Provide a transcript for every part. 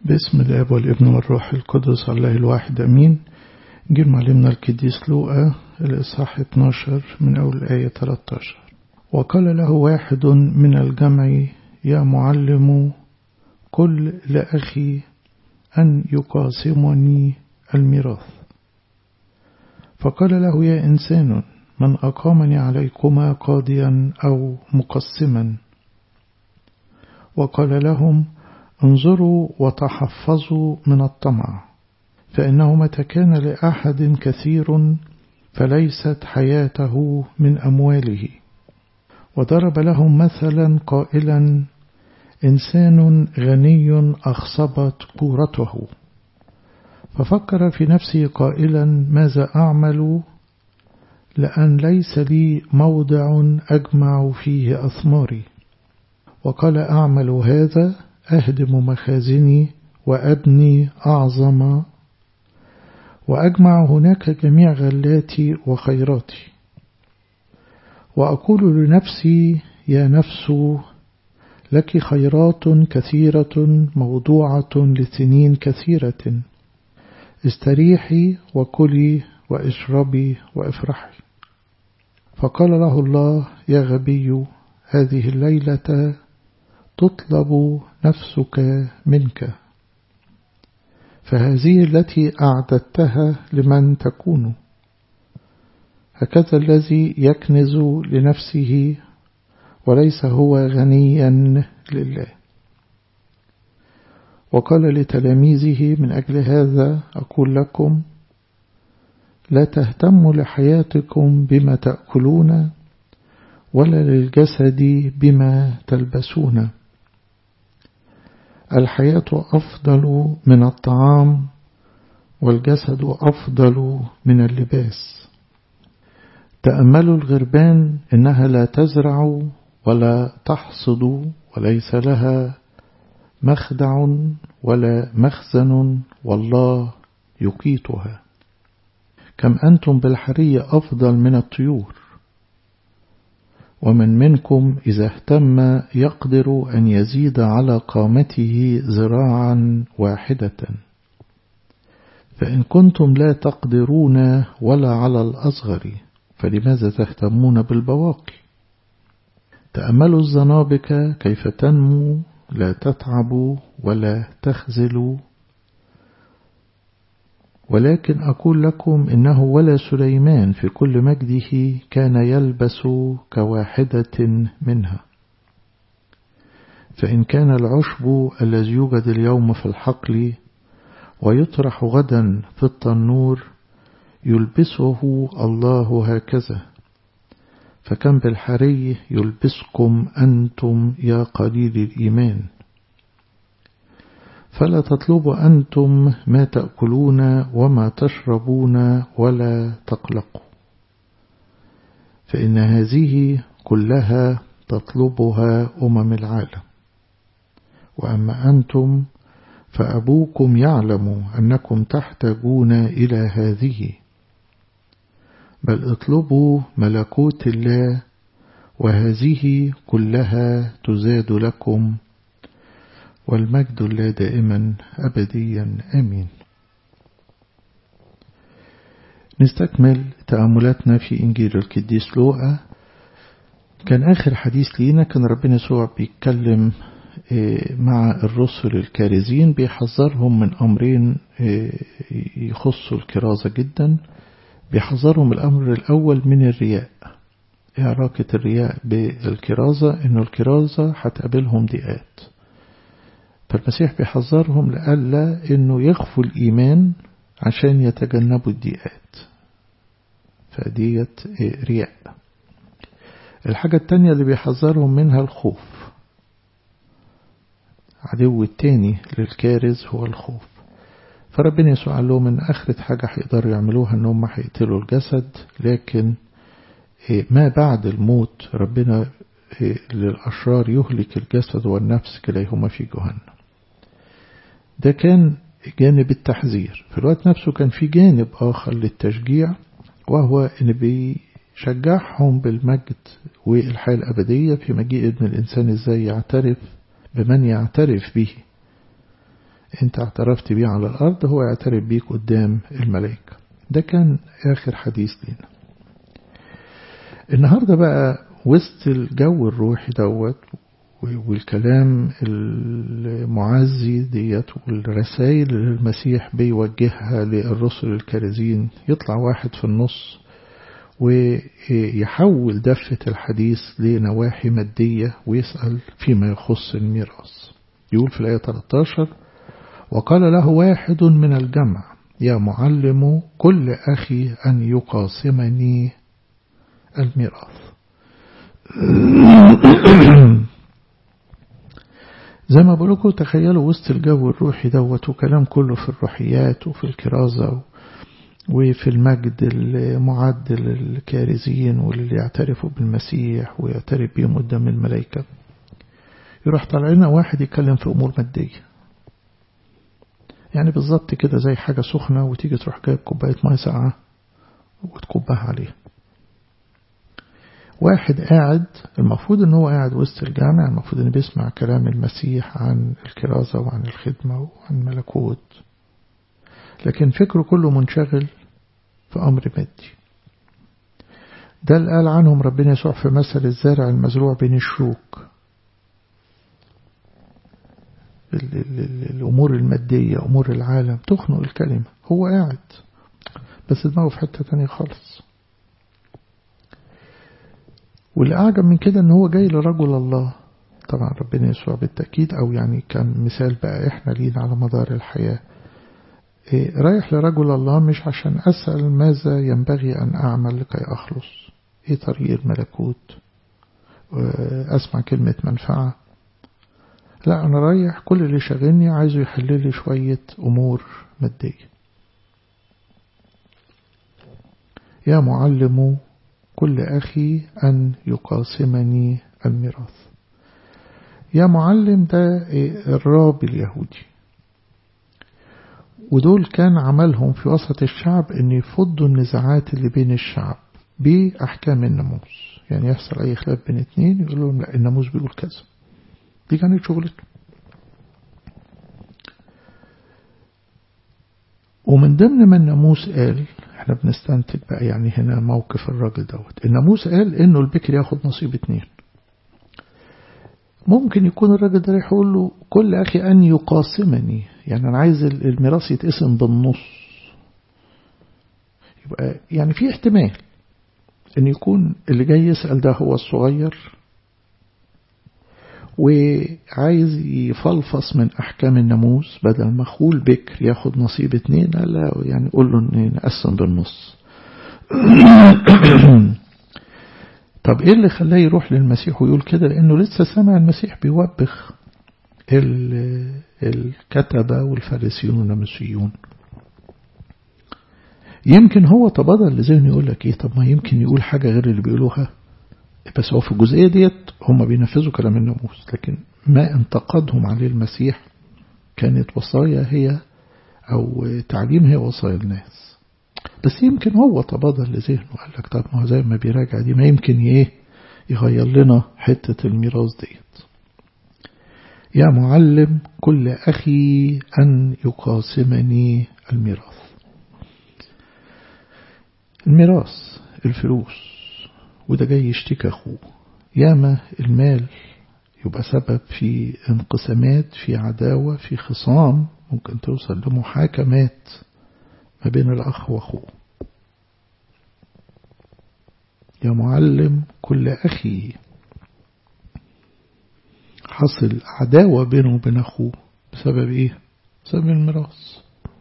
باسم الاب والابن والروح القدس الله الواحد امين جيل معلمنا القديس لوقا الاصحاح 12 من اول الايه 13 وقال له واحد من الجمع يا معلم قل لاخي ان يقاسمني الميراث فقال له يا انسان من اقامني عليكما قاضيا او مقسما وقال لهم انظروا وتحفظوا من الطمع فإنه متى كان لأحد كثير فليست حياته من أمواله وضرب لهم مثلا قائلا إنسان غني أخصبت كورته ففكر في نفسه قائلا ماذا أعمل لأن ليس لي موضع أجمع فيه أثماري وقال أعمل هذا أهدم مخازني وأبني أعظم وأجمع هناك جميع غلاتي وخيراتي وأقول لنفسي يا نفس لك خيرات كثيرة موضوعة لسنين كثيرة استريحي وكلي واشربي وافرحي فقال له الله يا غبي هذه الليلة تطلب نفسك منك فهذه التي أعددتها لمن تكون هكذا الذي يكنز لنفسه وليس هو غنيا لله وقال لتلاميذه من أجل هذا أقول لكم لا تهتموا لحياتكم بما تأكلون ولا للجسد بما تلبسون الحياة أفضل من الطعام والجسد أفضل من اللباس تأملوا الغربان إنها لا تزرع ولا تحصد وليس لها مخدع ولا مخزن والله يقيتها كم أنتم بالحرية أفضل من الطيور ومن منكم إذا اهتم يقدر أن يزيد على قامته ذراعا واحدة فإن كنتم لا تقدرون ولا على الأصغر فلماذا تهتمون بالبواقي تأملوا الزنابك كيف تنمو لا تتعب ولا تخزل ولكن أقول لكم إنه ولا سليمان في كل مجده كان يلبس كواحدة منها فإن كان العشب الذي يوجد اليوم في الحقل ويطرح غدا في التنور يلبسه الله هكذا فكم بالحري يلبسكم أنتم يا قليل الإيمان فلا تطلبوا أنتم ما تأكلون وما تشربون ولا تقلقوا فإن هذه كلها تطلبها أمم العالم وأما أنتم فأبوكم يعلم أنكم تحتاجون إلى هذه بل اطلبوا ملكوت الله وهذه كلها تزاد لكم والمجد لا دائما أبديا آمين نستكمل تأملاتنا في إنجيل القديس لوقا كان آخر حديث لينا كان ربنا يسوع بيتكلم مع الرسل الكارزين بيحذرهم من أمرين يخصوا الكرازة جدا بيحذرهم الأمر الأول من الرياء ايه علاقة الرياء بالكرازة إنه الكرازة هتقابلهم ضيقات فالمسيح بيحذرهم لألا إنه يخفوا الإيمان عشان يتجنبوا الضيقات فديت رياء الحاجة التانية اللي بيحذرهم منها الخوف عدو التاني للكارز هو الخوف فربنا يسوع قال لهم ان اخرة حاجة هيقدروا يعملوها ان هم هيقتلوا الجسد لكن ما بعد الموت ربنا للأشرار يهلك الجسد والنفس كليهما في جهنم ده كان جانب التحذير في الوقت نفسه كان في جانب آخر للتشجيع وهو إن بيشجعهم بالمجد والحياة الأبدية في مجيء ابن الإنسان إزاي يعترف بمن يعترف به انت اعترفت بيه على الأرض هو يعترف بيك قدام الملائكة ده كان آخر حديث لنا النهاردة بقى وسط الجو الروحي دوت والكلام المعزي ديت والرسائل اللي المسيح بيوجهها للرسل الكارزين يطلع واحد في النص ويحول دفة الحديث لنواحي مادية ويسأل فيما يخص الميراث يقول في الآية 13 وقال له واحد من الجمع يا معلم كل أخي أن يقاسمني الميراث زي ما بقولكم تخيلوا وسط الجو الروحي دوت وكلام كله في الروحيات وفي الكرازة وفي المجد المعد للكارزين واللي يعترفوا بالمسيح ويعترف بيهم قدام الملائكة يروح طالع لنا واحد يتكلم في أمور مادية يعني بالظبط كده زي حاجة سخنة وتيجي تروح جايب كوباية مية ساقعة وتكبها عليها واحد قاعد المفروض ان هو قاعد وسط الجامع المفروض ان بيسمع كلام المسيح عن الكرازة وعن الخدمة وعن الملكوت لكن فكره كله منشغل في أمر مادي ده اللي قال عنهم ربنا يسوع في مثل الزارع المزروع بين الشوك الأمور المادية أمور العالم تخنق الكلمة هو قاعد بس دماغه في حتة تانية خالص واللي أعجب من كده إن هو جاي لرجل الله طبعا ربنا يسوع بالتأكيد أو يعني كان مثال بقى إحنا لينا على مدار الحياة إيه رايح لرجل الله مش عشان أسأل ماذا ينبغي أن أعمل لكي أخلص إيه طريق الملكوت أسمع كلمة منفعة لا أنا رايح كل اللي شاغلني عايزه يحل لي شوية أمور مادية يا معلم كل أخي أن يقاسمني الميراث يا معلم ده الراب اليهودي ودول كان عملهم في وسط الشعب أن يفضوا النزاعات اللي بين الشعب بأحكام الناموس يعني يحصل أي خلاف بين اتنين يقول لهم لا الناموس بيقول كذا دي كانت شغلته ومن ضمن ما الناموس قال احنا بنستنتج بقى يعني هنا موقف الراجل دوت الناموس قال انه البكر ياخد نصيب اتنين ممكن يكون الراجل ده يقول له كل اخي ان يقاسمني يعني انا عايز الميراث يتقسم بالنص يبقى يعني في احتمال ان يكون اللي جاي يسأل ده هو الصغير وعايز يفلفص من أحكام الناموس بدل ما أخوه البكر ياخد نصيب اتنين لا يعني قول له نقسم بالنص طب ايه اللي خلاه يروح للمسيح ويقول كده لانه لسه سمع المسيح بيوبخ الكتبة والفارسيون والناموسيون يمكن هو تبادل لذهنه يقول لك ايه طب ما يمكن يقول حاجة غير اللي بيقولوها بس هو في الجزئية ديت هم بينفذوا كلام الناموس لكن ما انتقدهم عليه المسيح كانت وصايا هي أو تعليم هي وصايا الناس بس يمكن هو تبادل لذهنه قال لك طب ما هو زي ما بيراجع دي ما يمكن ايه يغير لنا حتة الميراث ديت يا معلم كل أخي أن يقاسمني الميراث الميراث الفلوس وده جاي يشتكي أخوه ياما المال يبقى سبب في انقسامات في عداوة في خصام ممكن توصل لمحاكمات ما بين الأخ وأخوه يا معلم كل أخي حصل عداوة بينه وبين أخوه بسبب إيه؟ بسبب الميراث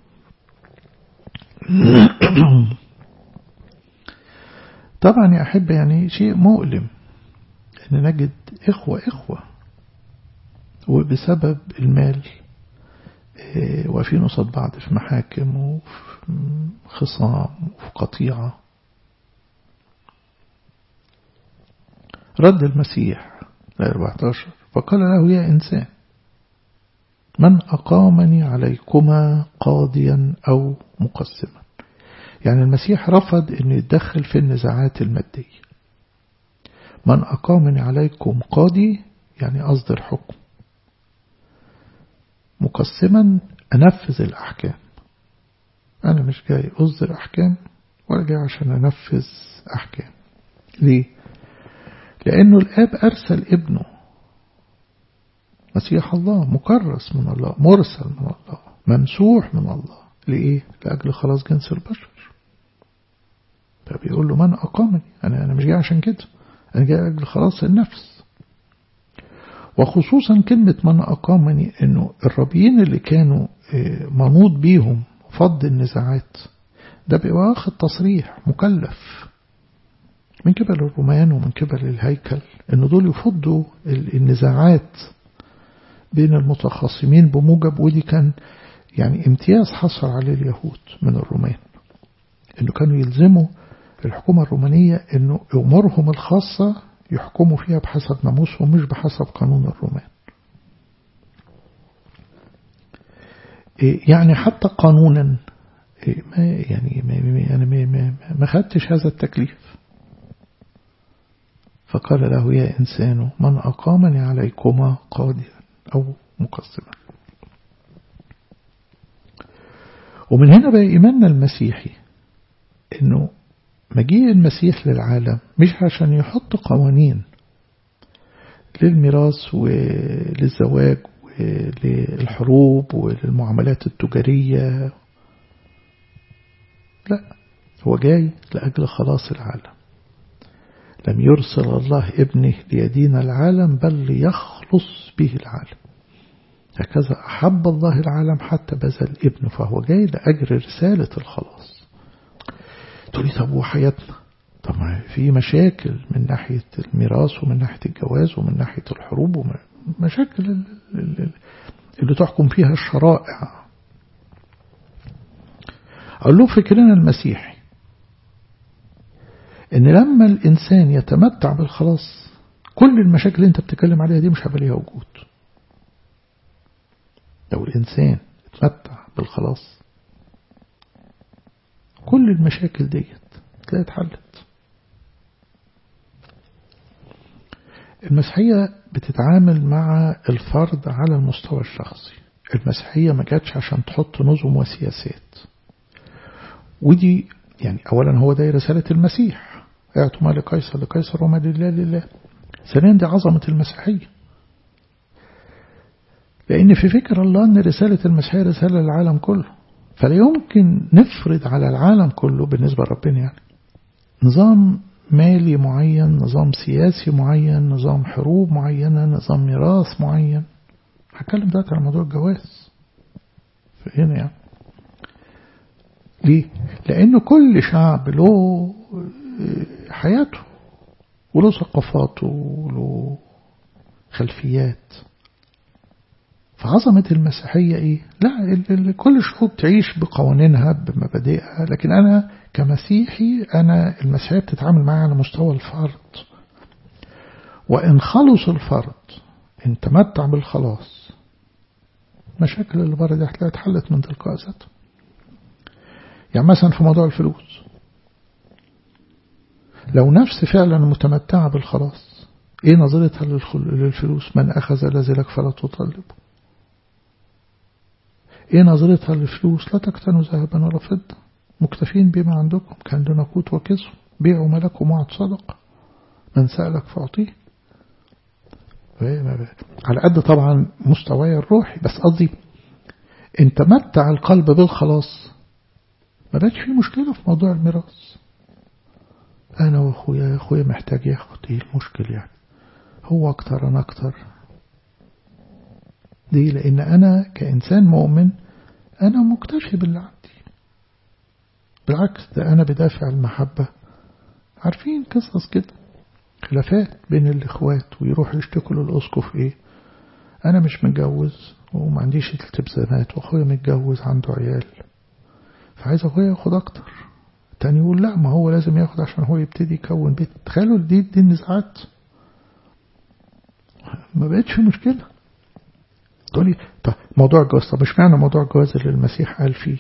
طبعا يا أحب يعني شيء مؤلم أن نجد إخوة إخوة وبسبب المال واقفين قصاد بعض في محاكم وفي خصام وفي قطيعة رد المسيح 14 فقال له يا إنسان من أقامني عليكما قاضيا أو مقسما يعني المسيح رفض أن يتدخل في النزاعات المادية من أقامني عليكم قاضي يعني أصدر حكم مقسما أنفذ الأحكام أنا مش جاي أصدر أحكام ولا جاي عشان أنفذ أحكام ليه؟ لأنه الآب أرسل ابنه مسيح الله مكرس من الله مرسل من الله ممسوح من الله لإيه؟ لأجل خلاص جنس البشر فبيقول له من أقامني أنا, أنا مش جاي عشان كده أنا جاي لأجل خلاص النفس وخصوصا كلمة من أقامني أنه الربيين اللي كانوا منوط بيهم فض النزاعات ده بيبقى واخد تصريح مكلف من قبل الرومان ومن قبل الهيكل أن دول يفضوا النزاعات بين المتخاصمين بموجب ودي كان يعني امتياز حصل عليه اليهود من الرومان انه كانوا يلزموا الحكومة الرومانية انه امورهم الخاصة يحكموا فيها بحسب ناموسهم مش بحسب قانون الرومان يعني حتى قانونا ما يعني ما يعني ما, ما, ما خدتش هذا التكليف فقال له يا إنسان من أقامني عليكما قادرا أو مقسما ومن هنا بقى إيماننا المسيحي إنه مجيء المسيح للعالم مش عشان يحط قوانين للميراث وللزواج وللحروب وللمعاملات التجارية لا هو جاي لأجل خلاص العالم لم يرسل الله ابنه ليدين العالم بل ليخلص به العالم هكذا أحب الله العالم حتى بذل ابنه فهو جاي لأجل رسالة الخلاص تقولي طب وحياتنا طب ما في مشاكل من ناحية الميراث ومن ناحية الجواز ومن ناحية الحروب ومشاكل اللي تحكم فيها الشرائع أقول له فكرنا المسيحي إن لما الإنسان يتمتع بالخلاص كل المشاكل اللي أنت بتتكلم عليها دي مش هيبقى ليها وجود لو الإنسان اتمتع بالخلاص كل المشاكل ديت تلاقي اتحلت المسيحية بتتعامل مع الفرد على المستوى الشخصي المسيحية ما جاتش عشان تحط نظم وسياسات ودي يعني أولا هو ده رسالة المسيح اعطوا ما لقيصر لقيصر وما لله لله ثانيا دي عظمة المسيحية لأن في فكر الله أن رسالة المسيحية رسالة للعالم كله فلا يمكن نفرض على العالم كله بالنسبة لربنا يعني نظام مالي معين نظام سياسي معين نظام حروب معينة نظام ميراث معين هتكلم دلوقتي على موضوع الجواز هنا يعني ليه؟ لأن كل شعب له حياته وله ثقافاته وله خلفيات فعظمة المسيحية إيه؟ لا كل الشعوب تعيش بقوانينها بمبادئها لكن أنا كمسيحي أنا المسيحية بتتعامل معي على مستوى الفرد وإن خلص الفرد إن تمتع بالخلاص مشاكل اللي بره دي هتلاقيها اتحلت من تلقاء ذاتها يعني مثلا في موضوع الفلوس لو نفس فعلا متمتعة بالخلاص ايه نظرتها للفلوس من أخذ الذي لك فلا تطلبه ايه نظرتها للفلوس لا تقتنوا ذهبا ولا فضة مكتفين بما عندكم كان لنا قوت وكسو بيعوا ملكم وعد صدق من سألك فأعطيه على قد طبعا مستواي الروحي بس قصدي ان تمتع القلب بالخلاص ما بقتش في مشكلة في موضوع الميراث أنا وأخويا أخويا محتاج ياخد إيه المشكلة يعني هو أكتر أنا أكتر دي لأن أنا كإنسان مؤمن أنا مكتفي باللي عندي بالعكس ده أنا بدافع المحبة عارفين قصص كده خلافات بين الإخوات ويروحوا يشتكوا للأسقف إيه أنا مش متجوز وما عنديش التزامات وأخويا متجوز عنده عيال فعايز أخويا ياخد أكتر تاني يقول لا ما هو لازم ياخد عشان هو يبتدي يكون بيت تخيلوا دي دي النزاعات ما بقتش مشكلة تقولي طب موضوع الجواز طب مش معنى موضوع الجواز اللي المسيح قال فيه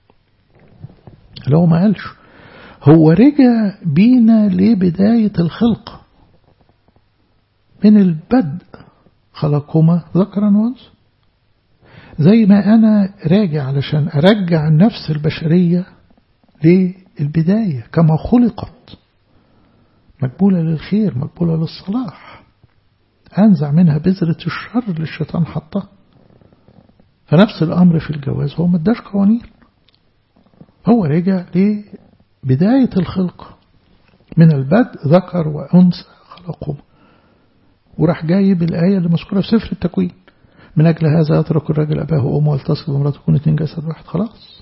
لو ما قالش هو رجع بينا لبداية الخلق من البدء خلقهما ذكرا وانثى زي ما أنا راجع علشان أرجع النفس البشرية للبداية كما خلقت مقبولة للخير مقبولة للصلاح أنزع منها بذرة الشر اللي الشيطان حطها فنفس الأمر في الجواز هو مداش قوانين هو رجع لبداية الخلق من البدء ذكر وأنثى خلقهم وراح جايب الآية اللي مذكورة في سفر التكوين من أجل هذا يترك الرجل أباه وأمه والتصق بمراته تكون اتنين جسد واحد خلاص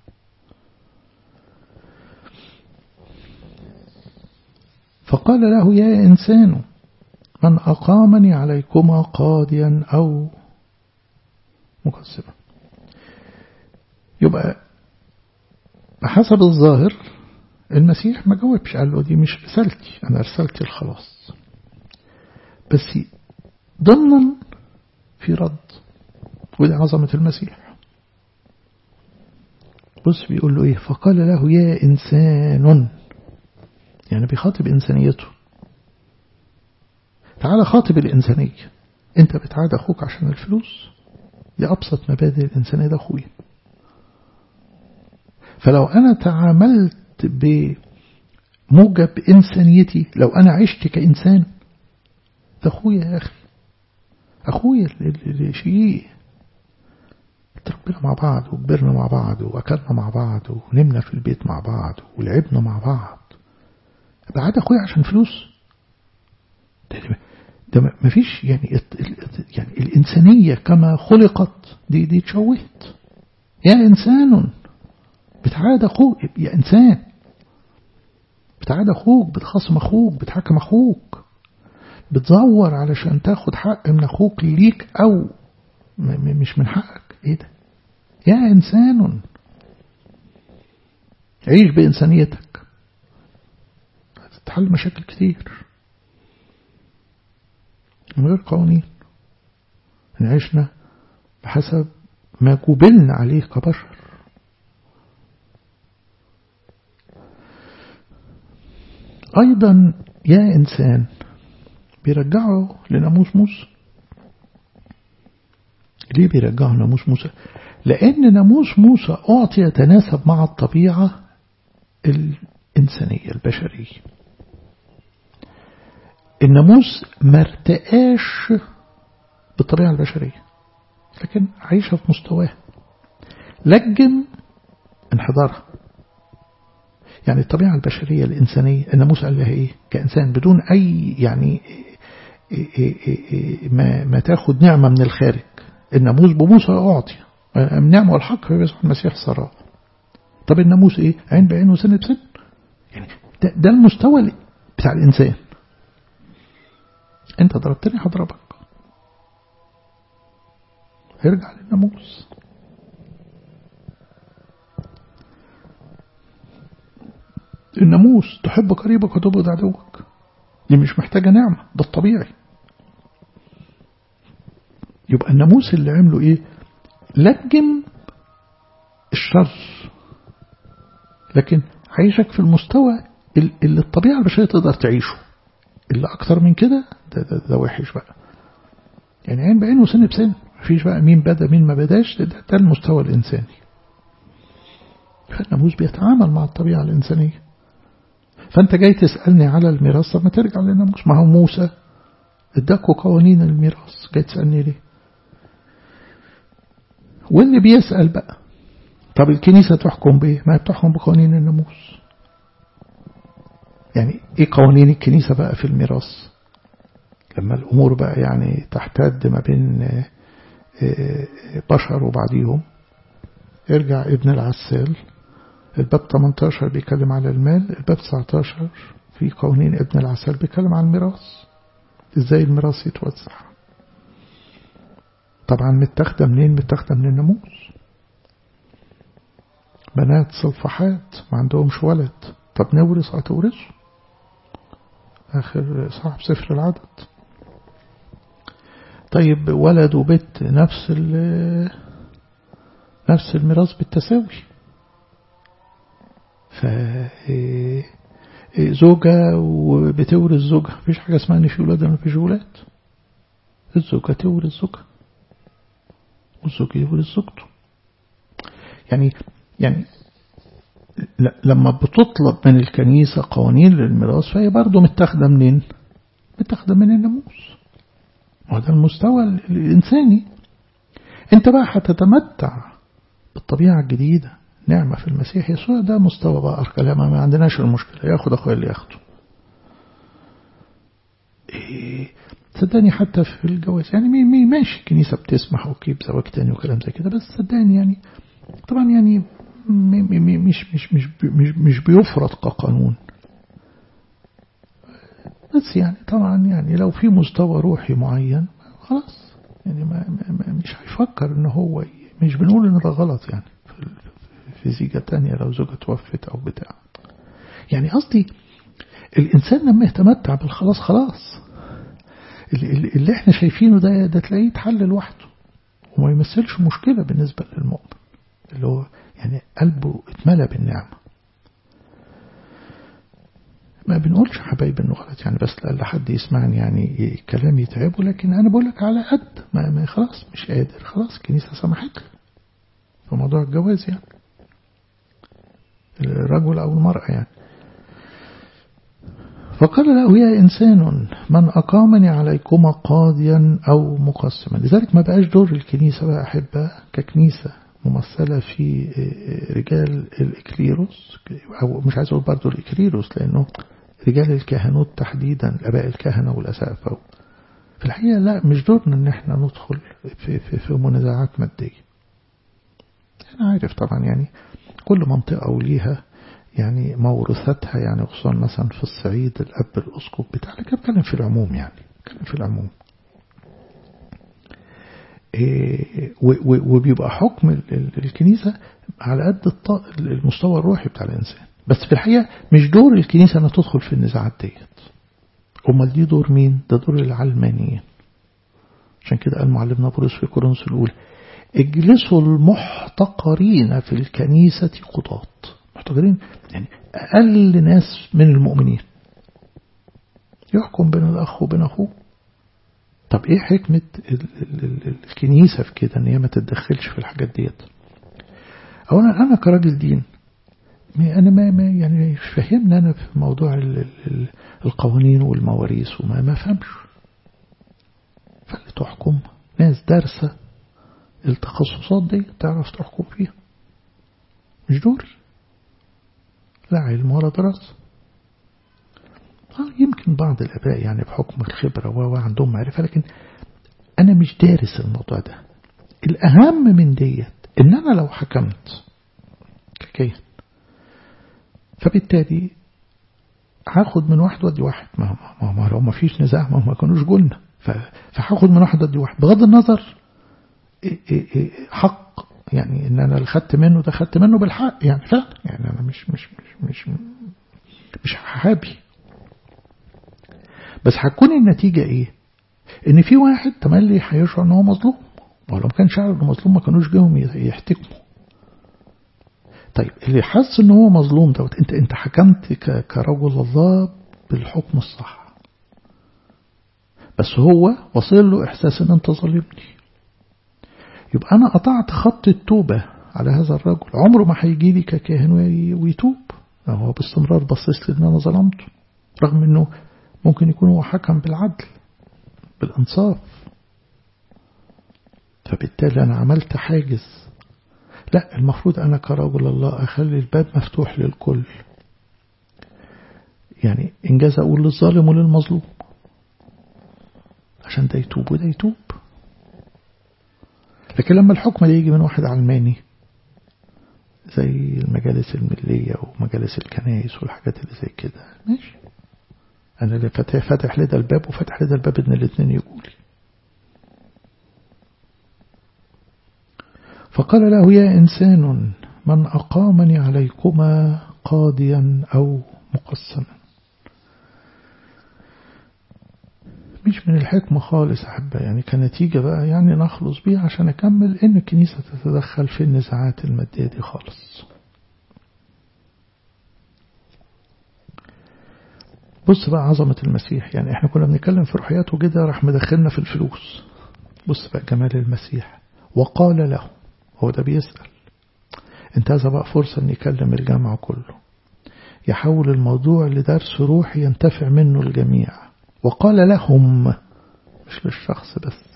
فقال له يا إنسان من أقامني عليكما قاضيا أو مقسما يبقى بحسب الظاهر المسيح ما جاوبش قال له دي مش رسالتي أنا رسالتي الخلاص بس ضمنا في رد ودي عظمة المسيح بص بيقول له ايه فقال له يا إنسان يعني بيخاطب إنسانيته تعالى خاطب الإنسانية أنت بتعاد أخوك عشان الفلوس دي أبسط مبادئ الإنسانية ده أخويا فلو أنا تعاملت بموجب إنسانيتي لو أنا عشت كإنسان ده أخويا يا أخي أخويا اللي شيء تربينا مع بعض وكبرنا مع بعض وأكلنا مع بعض ونمنا في البيت مع بعض ولعبنا مع بعض بعد أخويا عشان فلوس ده, ده ما فيش يعني يعني الإنسانية كما خلقت دي دي تشوهت يا إنسان بتعاد أخوك يا إنسان بتعاد أخوك بتخاصم أخوك بتحكم أخوك بتزور علشان تاخد حق من أخوك ليك أو مش من حقك إيه ده يا إنسان عيش بإنسانيتك هتتحل مشاكل كتير من غير قوانين إن عشنا بحسب ما جبلنا عليه كبشر أيضا يا إنسان بيرجعه لناموس موسى ليه بيرجعه لناموس موسى لأن ناموس موسى أعطي يتناسب مع الطبيعة الإنسانية البشرية الناموس ما ارتقاش بالطبيعة البشرية لكن عايشة في مستواه لجم انحدارها يعني الطبيعة البشرية الإنسانية الناموس قال لها إيه كإنسان بدون أي يعني إيه إيه إيه ما, ما تاخد نعمة من الخارج الناموس بموسى أعطي النعمة والحق في يسوع المسيح صراع طب الناموس إيه عين بعين وسن بسن يعني ده, ده المستوى بتاع الإنسان أنت ضربتني هضربك ارجع للناموس الناموس تحب قريبك وتبغض عدوك دي مش محتاجة نعمة ده الطبيعي يبقى الناموس اللي عمله ايه لجم الشر لكن عايشك في المستوى اللي الطبيعة البشرية تقدر تعيشه اللي أكتر من كده ده, ده, ده وحش بقى يعني عين بعين وسن بسن مفيش بقى مين بدا مين ما بداش ده, ده, ده المستوى الإنساني فالناموس بيتعامل مع الطبيعة الإنسانية فأنت جاي تسألني على الميراث طب ما ترجع للناموس ما هو موسى اداكوا قوانين الميراث جاي تسألني ليه واللي بيسأل بقى طب الكنيسة تحكم بإيه ما بتحكم بقوانين الناموس يعني ايه قوانين الكنيسة بقى في الميراث لما الأمور بقى يعني تحتد ما بين بشر وبعضيهم ارجع ابن العسال الباب 18 بيتكلم على المال الباب 19 في قوانين ابن العسال بيتكلم على الميراث ازاي الميراث يتوزع طبعا متاخده منين متاخده من الناموس بنات صلفحات ما عندهمش ولد طب نورث هتورثوا آخر صاحب سفر العدد طيب ولد وبنت نفس نفس الميراث بالتساوي ف زوجة وبتورث زوجها مفيش حاجة اسمها ان في ولاد ولا مفيش ولاد الزوجة تورث زوجها والزوج يورث زوجته يعني يعني لما بتطلب من الكنيسة قوانين للميراث فهي برضه متاخدة منين؟ متاخدة من الناموس وهذا المستوى الإنساني أنت بقى هتتمتع بالطبيعة الجديدة نعمة في المسيح يسوع ده مستوى بقى أركان ما عندناش المشكلة ياخد أخويا اللي ياخده إيه صدقني حتى في الجواز يعني مي مي ماشي الكنيسة بتسمح أوكي بزواج تاني وكلام زي كده بس صدقني يعني طبعا يعني مش مش مش مش مش بيفرض كقانون بس يعني طبعا يعني لو في مستوى روحي معين خلاص يعني ما, ما مش هيفكر ان هو مش بنقول ان ده غلط يعني في زيجة تانية لو زوجة توفت او بتاع يعني قصدي الانسان لما يتمتع بالخلاص خلاص اللي, اللي احنا شايفينه ده ده تلاقيه يتحل لوحده وما يمثلش مشكلة بالنسبة للمؤمن اللي هو يعني قلبه اتملى بالنعمة ما بنقولش حبايب انه غلط يعني بس لألا حد يسمعني يعني كلام يتعبه لكن انا بقول لك على قد ما, ما خلاص مش قادر خلاص الكنيسة سمحت في موضوع الجواز يعني الرجل او المرأة يعني فقال له يا إنسان من أقامني عليكما قاضيا أو مقسما لذلك ما بقاش دور الكنيسة بقى أحبة ككنيسة ممثلة في رجال الإكليروس أو مش عايز أقول برضه الإكليروس لأنه رجال الكهنوت تحديدا الآباء الكهنة والأسافة في الحقيقة لا مش دورنا إن احنا ندخل في, في, في منازعات مادية أنا عارف طبعا يعني كل منطقة وليها يعني موروثاتها يعني خصوصا مثلا في الصعيد الأب الأسقف بتاع لكن بتكلم في العموم يعني بتكلم في العموم إيه وبيبقى حكم الكنيسة على قد المستوى الروحي بتاع الإنسان بس في الحقيقة مش دور الكنيسة أنها تدخل في النزاعات ديت أمال دي دور مين؟ ده دور العلمانيين عشان كده قال معلمنا بولس في كورنثوس الأولى اجلسوا المحتقرين في الكنيسة قضاة محتقرين يعني أقل ناس من المؤمنين يحكم بين الأخ وبين أخوه طب إيه حكمة الكنيسة في كده إن هي ما تتدخلش في الحاجات ديت أولا أنا كراجل دين أنا ما, ما يعني مش فاهمني أنا في موضوع القوانين والمواريث وما ما فهمش فاللي تحكم ناس دارسة التخصصات دي تعرف تحكم فيها مش دوري لا علم ولا دراسة آه يمكن بعض الآباء يعني بحكم الخبرة وعندهم معرفة لكن أنا مش دارس الموضوع ده الأهم من ديت إن أنا لو حكمت ككين فبالتالي هاخد من واحد ودي واحد ما, ما, ما لو ما فيش نزاع ما, ما كانوش قلنا فهاخد من واحد ودي واحد بغض النظر حق يعني ان انا اللي خدت منه ده خدت منه بالحق يعني فعلا يعني انا مش مش مش مش مش حابي بس هتكون النتيجة ايه ان في واحد تملي هيشعر ان هو مظلوم ولو ما كانش عارف انه مظلوم ما كانوش جاهم يحتكموا طيب اللي حس ان هو مظلوم دوت انت انت حكمت كرجل الله بالحكم الصح بس هو وصل له احساس ان انت ظالمني يبقى أنا قطعت خط التوبة على هذا الرجل عمره ما هيجي لي ككاهن ويتوب هو باستمرار بصيص لي ان انا ظلمته رغم انه ممكن يكون هو حكم بالعدل بالانصاف فبالتالي انا عملت حاجز لا المفروض انا كرجل الله اخلي الباب مفتوح للكل يعني انجاز اقول للظالم وللمظلوم عشان ده يتوب وده يتوب لكن لما الحكم ده يجي من واحد علماني زي المجالس الملية ومجالس الكنائس والحاجات اللي زي كده ماشي أنا اللي فاتح فاتح لدى الباب وفاتح لدى الباب إن الاثنين يقولي فقال له يا إنسان من أقامني عليكما قاضيا أو مقسما مش من الحكمة خالص أحبة يعني كنتيجة بقى يعني نخلص بيها عشان أكمل إن الكنيسة تتدخل في النزاعات المادية دي خالص بص بقى عظمة المسيح يعني احنا كنا بنتكلم في روحياته كده راح مدخلنا في الفلوس بص بقى جمال المسيح وقال له هو ده بيسأل انتهز بقى فرصة ان يكلم الجامع كله يحول الموضوع لدرس روحي ينتفع منه الجميع وقال لهم مش للشخص بس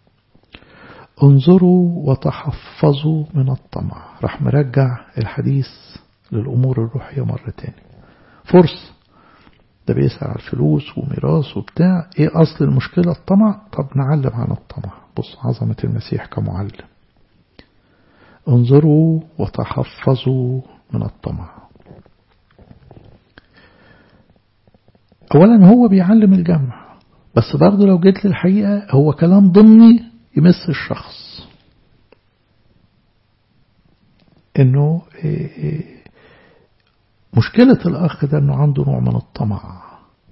انظروا وتحفظوا من الطمع راح مرجع الحديث للأمور الروحية مرة تاني فرصة ده بيسأل على الفلوس وميراث وبتاع ايه أصل المشكلة الطمع طب نعلم عن الطمع بص عظمة المسيح كمعلم انظروا وتحفظوا من الطمع أولا هو بيعلم الجمع بس برضه لو جيت للحقيقة هو كلام ضمني يمس الشخص انه مشكلة الأخ ده أنه عنده نوع من الطمع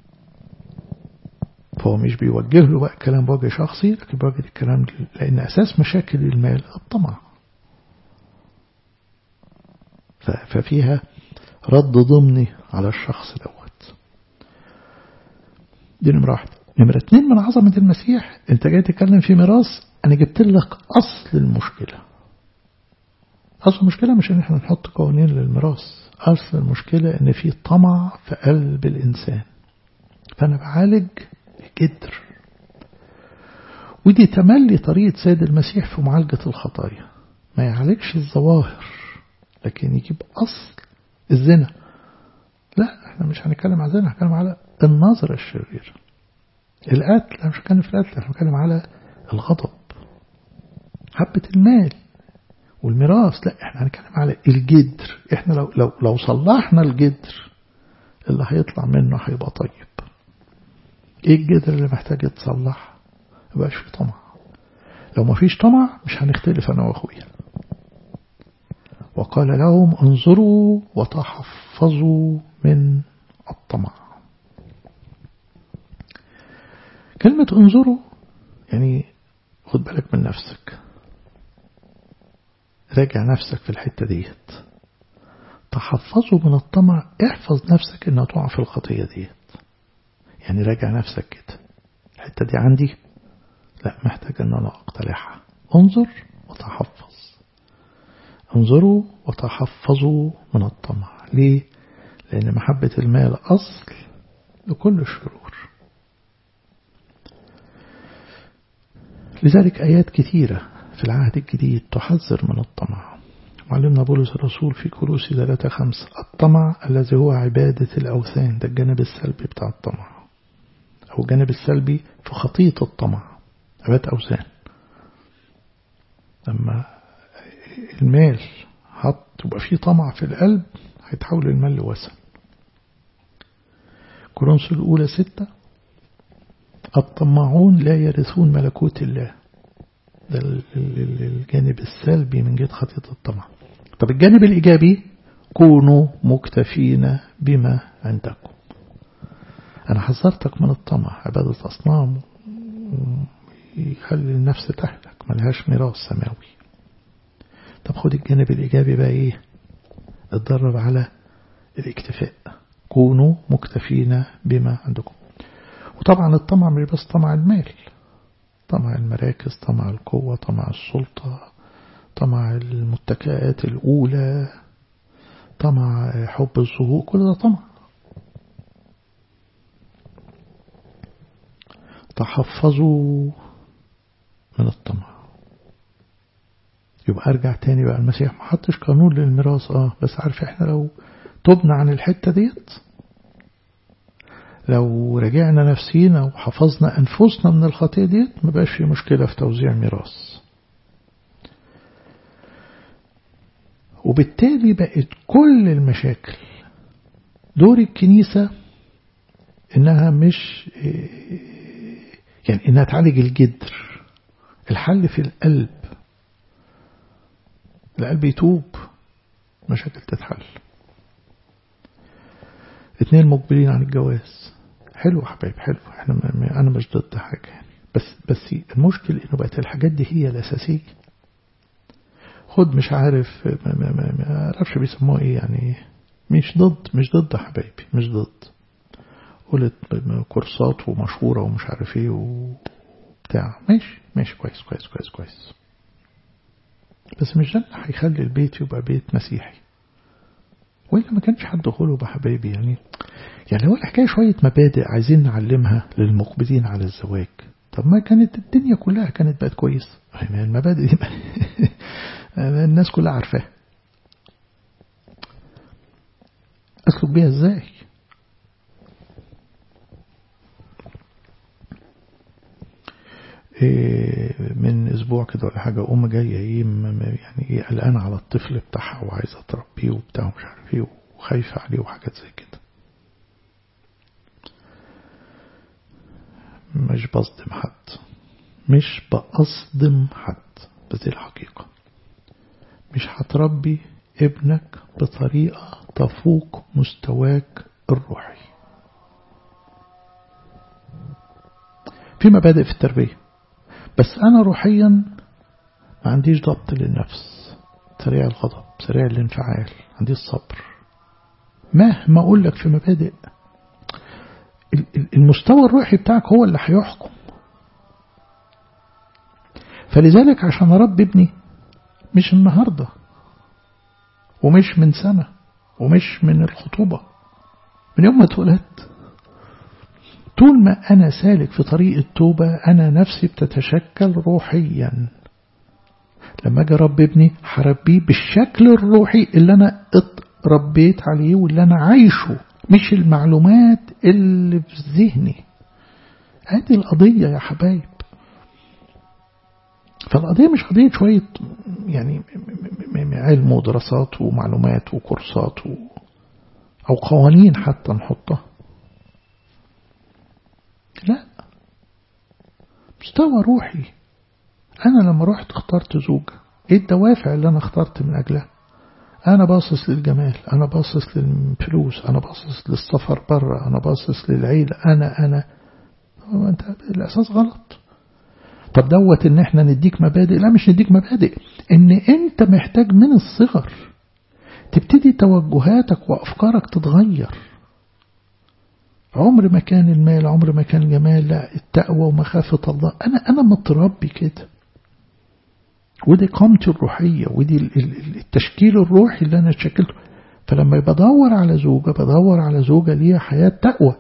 فهو مش بيوجه له بقى كلام بوجه شخصي لكن بوجه الكلام لأن أساس مشاكل المال الطمع ففيها رد ضمني على الشخص دوت دي نمرة واحدة نمرة اتنين من عظمة المسيح انت جاي تتكلم في ميراث انا جبت لك اصل المشكلة اصل المشكلة مش ان احنا نحط قوانين للميراث اصل المشكلة ان في طمع في قلب الانسان فانا بعالج الجدر ودي تملي طريقة سيد المسيح في معالجة الخطايا ما يعالجش الظواهر لكن يجيب أصل الزنا لا احنا مش هنتكلم على الزنا هنتكلم على النظرة الشريرة القتل احنا مش هنتكلم في القتل احنا هنتكلم على الغضب حبة المال والميراث لا احنا هنتكلم على الجدر احنا لو لو لو صلحنا الجدر اللي هيطلع منه هيبقى طيب ايه الجدر اللي محتاج يتصلح مبقاش في طمع لو ما فيش طمع مش هنختلف انا واخويا وقال لهم انظروا وتحفظوا من الطمع كلمة انظروا يعني خد بالك من نفسك راجع نفسك في الحتة ديت تحفظوا من الطمع احفظ نفسك انها تقع في الخطية ديت يعني راجع نفسك كده الحتة دي عندي لا محتاج ان انا اقتلعها انظر وتحفظ انظروا وتحفظوا من الطمع ليه لان محبة المال اصل لكل الشرور لذلك آيات كثيرة في العهد الجديد تحذر من الطمع معلمنا بولس الرسول في كولوسي 3 5 الطمع الذي هو عبادة الأوثان ده الجانب السلبي بتاع الطمع أو الجانب السلبي في خطية الطمع عبادة أوثان لما المال حط يبقى فيه طمع في القلب هيتحول المال لوثن كورنثوس الأولى ستة الطماعون لا يرثون ملكوت الله ده الجانب السلبي من جهة خطية الطمع طب الجانب الإيجابي كونوا مكتفين بما عندكم أنا حذرتك من الطمع عبادة أصنام يخلي النفس تهلك ملهاش ميراث سماوي طب خد الجانب الإيجابي بقى إيه اتدرب على الاكتفاء كونوا مكتفين بما عندكم وطبعا الطمع مش بس طمع المال طمع المراكز طمع القوة طمع السلطة طمع المتكئات الأولى طمع حب الظهور كل ده طمع تحفظوا من الطمع يبقى ارجع تاني بقى المسيح ما حطش قانون للميراث اه بس عارف احنا لو تبنى عن الحتة ديت لو رجعنا نفسينا وحفظنا أنفسنا من الخطية ديت ما بقاش في مشكلة في توزيع ميراث وبالتالي بقت كل المشاكل دور الكنيسة إنها مش يعني إنها تعالج الجدر الحل في القلب القلب يتوب مشاكل تتحل اتنين مقبلين عن الجواز حلو يا حبايب حلو احنا انا مش ضد حاجه يعني بس بس المشكل انه بقت الحاجات دي هي الاساسيه خد مش عارف ما ما ما ما اعرفش بيسموها ايه يعني مش ضد مش ضد يا حبايبي مش ضد قلت كورسات ومشهورة ومش عارف ايه وبتاع ماشي ماشي كويس كويس كويس كويس بس مش ده اللي هيخلي البيت يبقى بيت مسيحي وإلا ما كانش حد غلب حبايبي يعني يعني لو الحكاية شوية مبادئ عايزين نعلمها للمقبلين على الزواج طب ما كانت الدنيا كلها كانت بقت كويس المبادئ دي الناس كلها عارفاها أسلك بيها ازاي من اسبوع كده ولا حاجه ام جايه ايه يعني ايه قلقانه على الطفل بتاعها وعايزه تربيه وبتاع ومش عارف ايه وخايفه عليه وحاجات زي كده مش بصدم حد مش بأصدم حد بس دي الحقيقة مش هتربي ابنك بطريقة تفوق مستواك الروحي في مبادئ في التربية بس أنا روحيا ما عنديش ضبط للنفس سريع الغضب سريع الانفعال عندي الصبر مهما أقول لك في مبادئ المستوى الروحي بتاعك هو اللي هيحكم فلذلك عشان أربي ابني مش النهاردة ومش من سنة ومش من الخطوبة من يوم ما اتولدت طول ما أنا سالك في طريق التوبة أنا نفسي بتتشكل روحيا لما أجي أربي ابني هربيه بالشكل الروحي اللي أنا اتربيت عليه واللي أنا عايشه مش المعلومات اللي في ذهني هذه القضية يا حبايب فالقضية مش قضية شوية يعني علم ودراسات ومعلومات وكورسات و أو قوانين حتى نحطها لا مستوى روحي أنا لما رحت اخترت زوجة إيه الدوافع اللي أنا اخترت من أجلها أنا باصص للجمال أنا باصص للفلوس أنا باصص للسفر بره أنا باصص للعيلة أنا أنا أنت الأساس غلط طب دوت إن إحنا نديك مبادئ لا مش نديك مبادئ إن أنت محتاج من الصغر تبتدي توجهاتك وأفكارك تتغير عمر ما كان المال عمر ما كان الجمال لا التقوى ومخافة الله أنا أنا متربي كده ودي قامتي الروحية ودي التشكيل الروحي اللي أنا شكلته فلما بدور على زوجة بدور على زوجة ليها حياة تقوى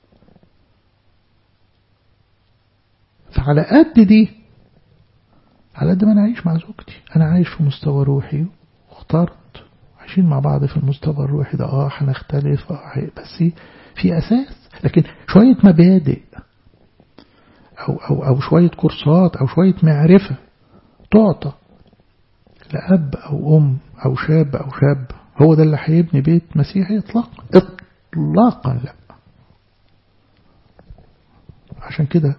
فعلى قد دي على قد ما أنا عايش مع زوجتي أنا عايش في مستوى روحي واخترت عايشين مع بعض في المستوى الروحي ده اه هنختلف اه بس في أساس لكن شوية مبادئ أو, أو, أو شوية كورسات أو شوية معرفة تعطى لأب أو أم أو شاب أو شاب هو ده اللي هيبني بيت مسيحي إطلاقا إطلاقا لا عشان كده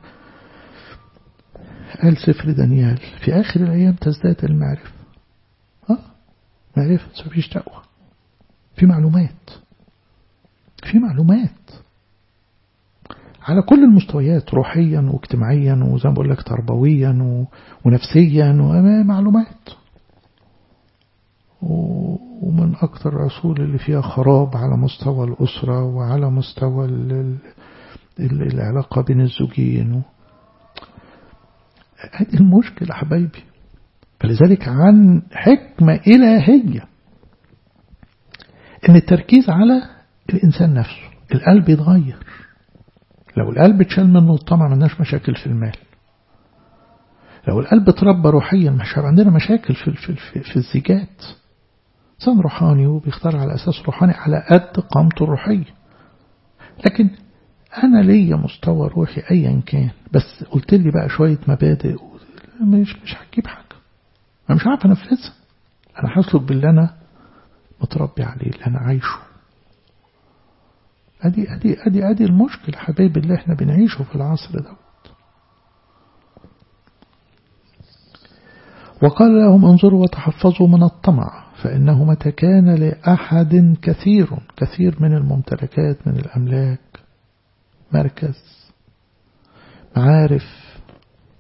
قال سفر دانيال في آخر الأيام تزداد المعرفة ها معرفة بس مفيش تقوى في معلومات في معلومات على كل المستويات روحيا واجتماعيا وزي ما بقول لك تربويا ونفسيا ومعلومات ومن أكثر العصور اللي فيها خراب على مستوى الأسرة وعلى مستوى العلاقة بين الزوجين هذه المشكلة حبايبي فلذلك عن حكمة إلهية إن التركيز على الإنسان نفسه القلب يتغير لو القلب اتشال منه الطمع ملناش مشاكل في المال لو القلب اتربى روحيا مش هيبقى عندنا مشاكل في في في, في الزيجات إنسان روحاني وبيختار على أساس روحاني على قد قامته الروحية لكن أنا ليا مستوى روحي أيا كان بس قلت لي بقى شوية مبادئ مش مش هتجيب حاجة أنا مش عارف أنفذها أنا هسلك باللي أنا متربي عليه اللي أنا عايشه أدي أدي أدي أدي المشكلة حبايبي اللي إحنا بنعيشه في العصر ده وقال لهم انظروا وتحفظوا من الطمع فإنه متى كان لأحد كثير كثير من الممتلكات من الأملاك مركز معارف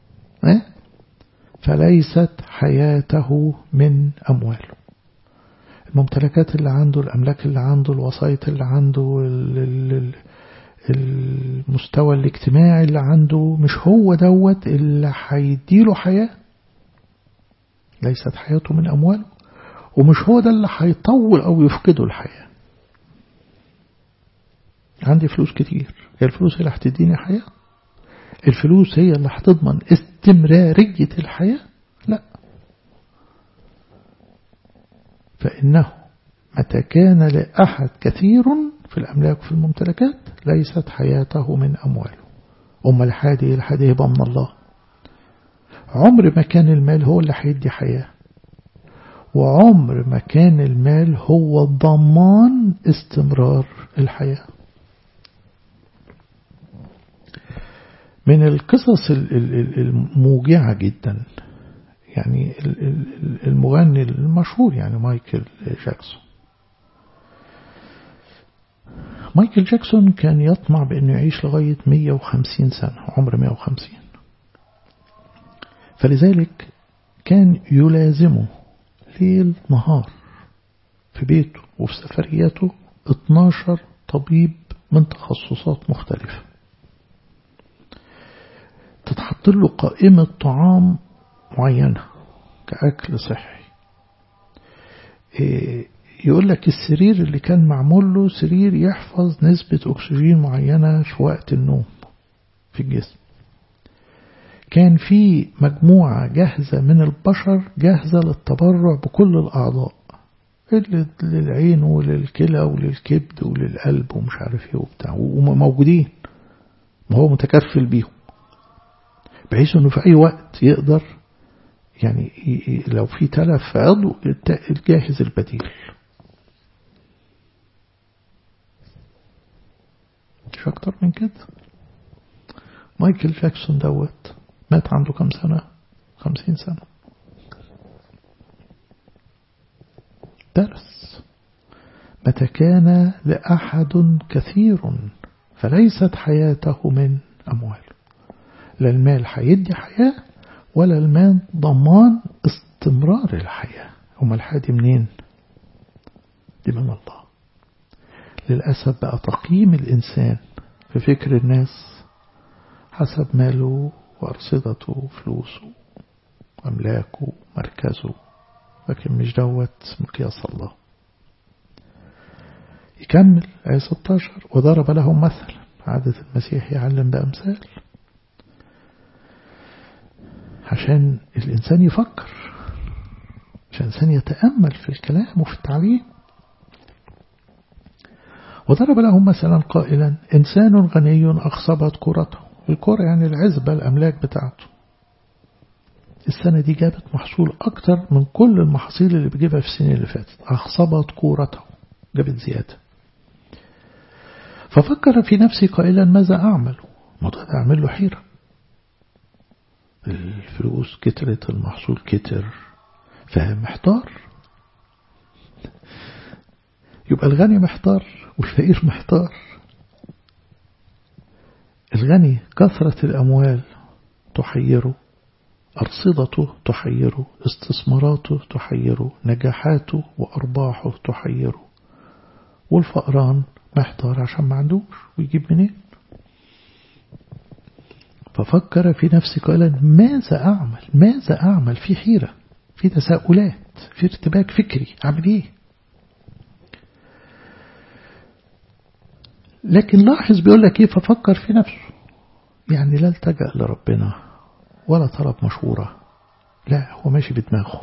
فليست حياته من أمواله الممتلكات اللي عنده الأملاك اللي عنده الوسائط اللي عنده المستوى الاجتماعي اللي عنده مش هو دوت اللي هيديله حياة ليست حياته من أمواله ومش هو ده اللي هيطول أو يفقده الحياة عندي فلوس كتير هي الفلوس هي اللي هتديني حياة الفلوس هي اللي هتضمن استمرارية الحياة لا فإنه متى كان لأحد كثير في الأملاك وفي الممتلكات ليست حياته من أمواله أم الحادي الحادي يبقى من الله عمر ما كان المال هو اللي هيدي حياة وعمر ما كان المال هو ضمان استمرار الحياة من القصص الموجعة جدا يعني المغني المشهور يعني مايكل جاكسون مايكل جاكسون كان يطمع بأنه يعيش لغاية 150 سنة عمر 150 فلذلك كان يلازمه ليل نهار في بيته وفي سفرياته 12 طبيب من تخصصات مختلفة تتحط له قائمة طعام معينة كأكل صحي يقول لك السرير اللي كان معمول له سرير يحفظ نسبة أكسجين معينة في وقت النوم في الجسم كان في مجموعة جاهزة من البشر جاهزة للتبرع بكل الأعضاء للعين وللكلى وللكبد وللقلب ومش عارف ايه وبتاع وموجودين وهو متكفل بيهم بحيث انه في اي وقت يقدر يعني لو في تلف في عضو جاهز البديل مش اكتر من كده مايكل جاكسون دوت مات عنده كم سنة خمسين سنة درس متى كان لأحد كثير فليست حياته من أمواله لا المال هيدي حياة ولا المال ضمان استمرار الحياة هم الحياة منين دي من الله للأسف بقى تقييم الإنسان في فكر الناس حسب ماله وأرصدته وفلوسه وأملاكه مركزه لكن مش دوت مقياس الله يكمل آية 16 وضرب لهم مثل عادة المسيح يعلم بأمثال عشان الإنسان يفكر عشان الإنسان يتأمل في الكلام وفي التعليم وضرب لهم مثلا قائلا إنسان غني أخصبت كرته الكرة يعني العزبة الأملاك بتاعته السنة دي جابت محصول أكتر من كل المحاصيل اللي بيجيبها في السنين اللي فاتت أخصبت كورته جابت زيادة ففكر في نفسي قائلا ماذا أعمل الموضوع ده أعمل له حيرة الفلوس كترت المحصول كتر فمحتار يبقى الغني محتار والفقير محتار الغني كثرة الأموال تحيره أرصدته تحيره استثماراته تحيره نجاحاته وأرباحه تحيره والفقران محتار عشان ما عندوش ويجيب منين ففكر في نفسه قال ماذا أعمل ماذا أعمل في حيرة في تساؤلات في ارتباك فكري أعمل إيه لكن لاحظ بيقول لك إيه ففكر في نفسه يعني لا التجأ لربنا ولا طلب مشورة لا هو ماشي بدماغه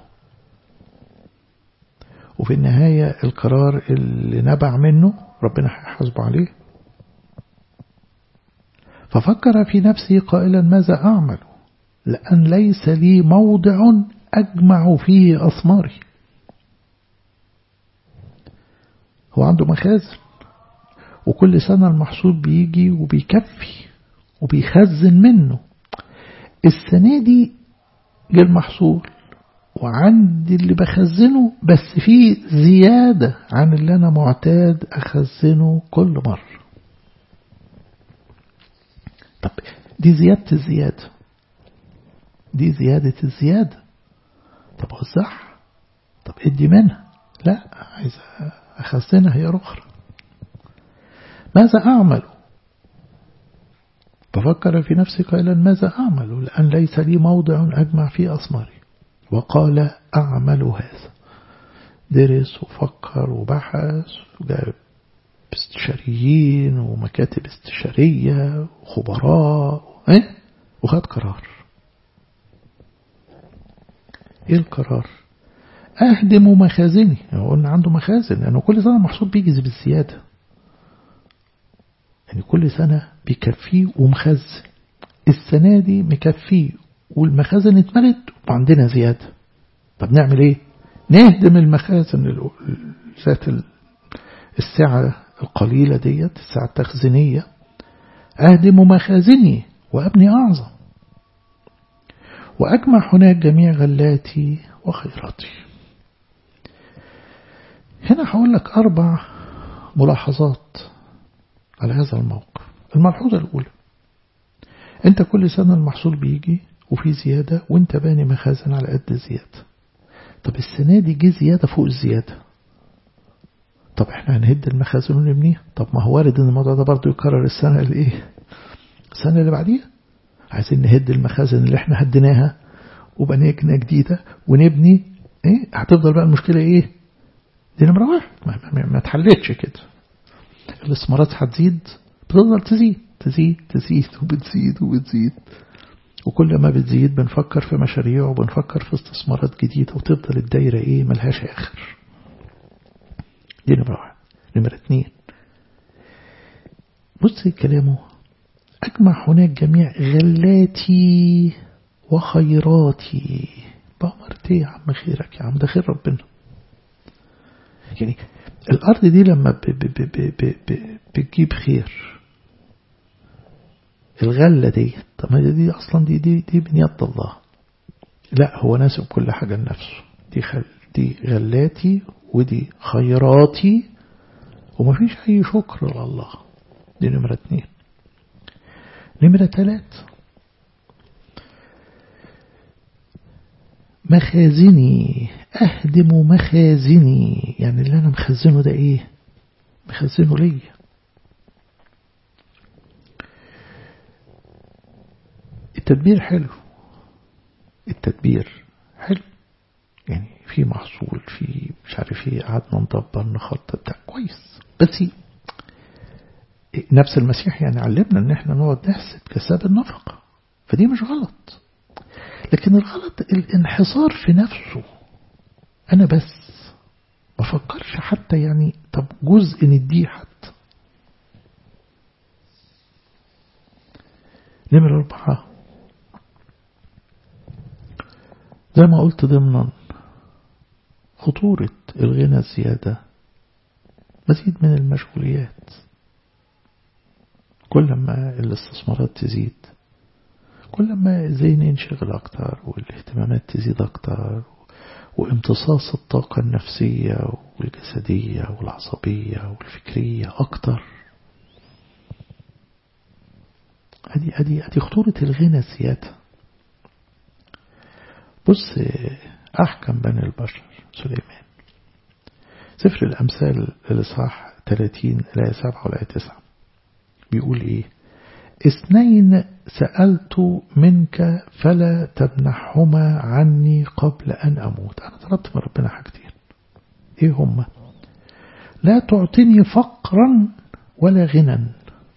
وفي النهاية القرار اللي نبع منه ربنا هيحاسبه عليه ففكر في نفسه قائلا ماذا أعمل لأن ليس لي موضع أجمع فيه أثماري هو عنده مخازن وكل سنة المحصول بيجي وبيكفي وبيخزن منه السنة دي جه المحصول وعندي اللي بخزنه بس في زيادة عن اللي أنا معتاد أخزنه كل مرة طب دي زيادة الزيادة دي زيادة الزيادة طب وزعها طب ادي منها لا عايز أخزنها هي أخرى ماذا أعمل ففكر في نفسه قائلا ماذا أعمل لأن ليس لي موضع أجمع فيه أثماري وقال أعمل هذا درس وفكر وبحث وجاب استشاريين ومكاتب استشارية وخبراء ايه وخد قرار ايه القرار اهدم مخازني قلنا عنده مخازن لانه كل سنة المحصول بيجي بالزيادة يعني كل سنة بيكفيه ومخزن السنة دي مكفيه والمخازن اتملت وعندنا زيادة طب نعمل ايه نهدم المخازن ذات الساعة القليلة ديت الساعة التخزينية أهدم مخازني وأبني أعظم وأجمع هناك جميع غلاتي وخيراتي هنا هقول لك أربع ملاحظات على هذا الموقف الملحوظة الأولى أنت كل سنة المحصول بيجي وفي زيادة وانت باني مخازن على قد الزيادة طب السنة دي جه زيادة فوق الزيادة طب احنا هنهد المخازن ونبنيها طب ما هو وارد ان الموضوع ده برضه يكرر السنة اللي ايه السنة اللي بعديها عايزين نهد المخازن اللي احنا هديناها وبنينا جديدة ونبني ايه هتفضل بقى المشكلة ايه دي نمرة واحد ما, ما, ما تحلتش كده الاستثمارات هتزيد بتفضل تزيد تزيد تزيد وبتزيد وبتزيد وكل ما بتزيد بنفكر في مشاريع وبنفكر في استثمارات جديدة وتفضل الدايرة ايه ملهاش آخر دي نمرة واحد نمرة اتنين بص كلامه أجمع هناك جميع غلاتي وخيراتي بأمرت ايه يا عم خيرك يا عم ده خير ربنا يعني الأرض دي لما ب ب ب ب ب ب بتجيب خير الغلة دي طب ما دي أصلا دي دي دي من يد الله لا هو ناسب كل حاجة لنفسه دي خل دي غلاتي ودي خيراتي ومفيش أي شكر لله دي نمرة اتنين نمرة تلات مخازني أهدم مخازني يعني اللي أنا مخزنه ده إيه مخزنه ليا التدبير حلو التدبير حلو يعني في محصول في مش عارف ايه قعدنا ندبر نخطط ده كويس بس نفس المسيح يعني علمنا ان احنا نقعد نحسب كساب النفقة فدي مش غلط لكن الغلط الانحصار في نفسه انا بس ما فكرش حتى يعني طب جزء نديه حتى نمرة أربعة زي ما قلت ضمنا خطورة الغنى الزيادة مزيد من المشغوليات كل ما الاستثمارات تزيد كل ما الذهن ينشغل أكتر والاهتمامات تزيد أكتر وامتصاص الطاقة النفسية والجسدية والعصبية والفكرية أكتر هذه هذه هذه خطورة الغنى الزيادة بص أحكم بني البشر سليمان سفر الأمثال الإصحاح 30 الآية 7 والآية 9 بيقول إيه اثنين سألت منك فلا تمنحهما عني قبل أن أموت أنا طلبت من ربنا حاجتين إيه هما لا تعطيني فقرا ولا غنى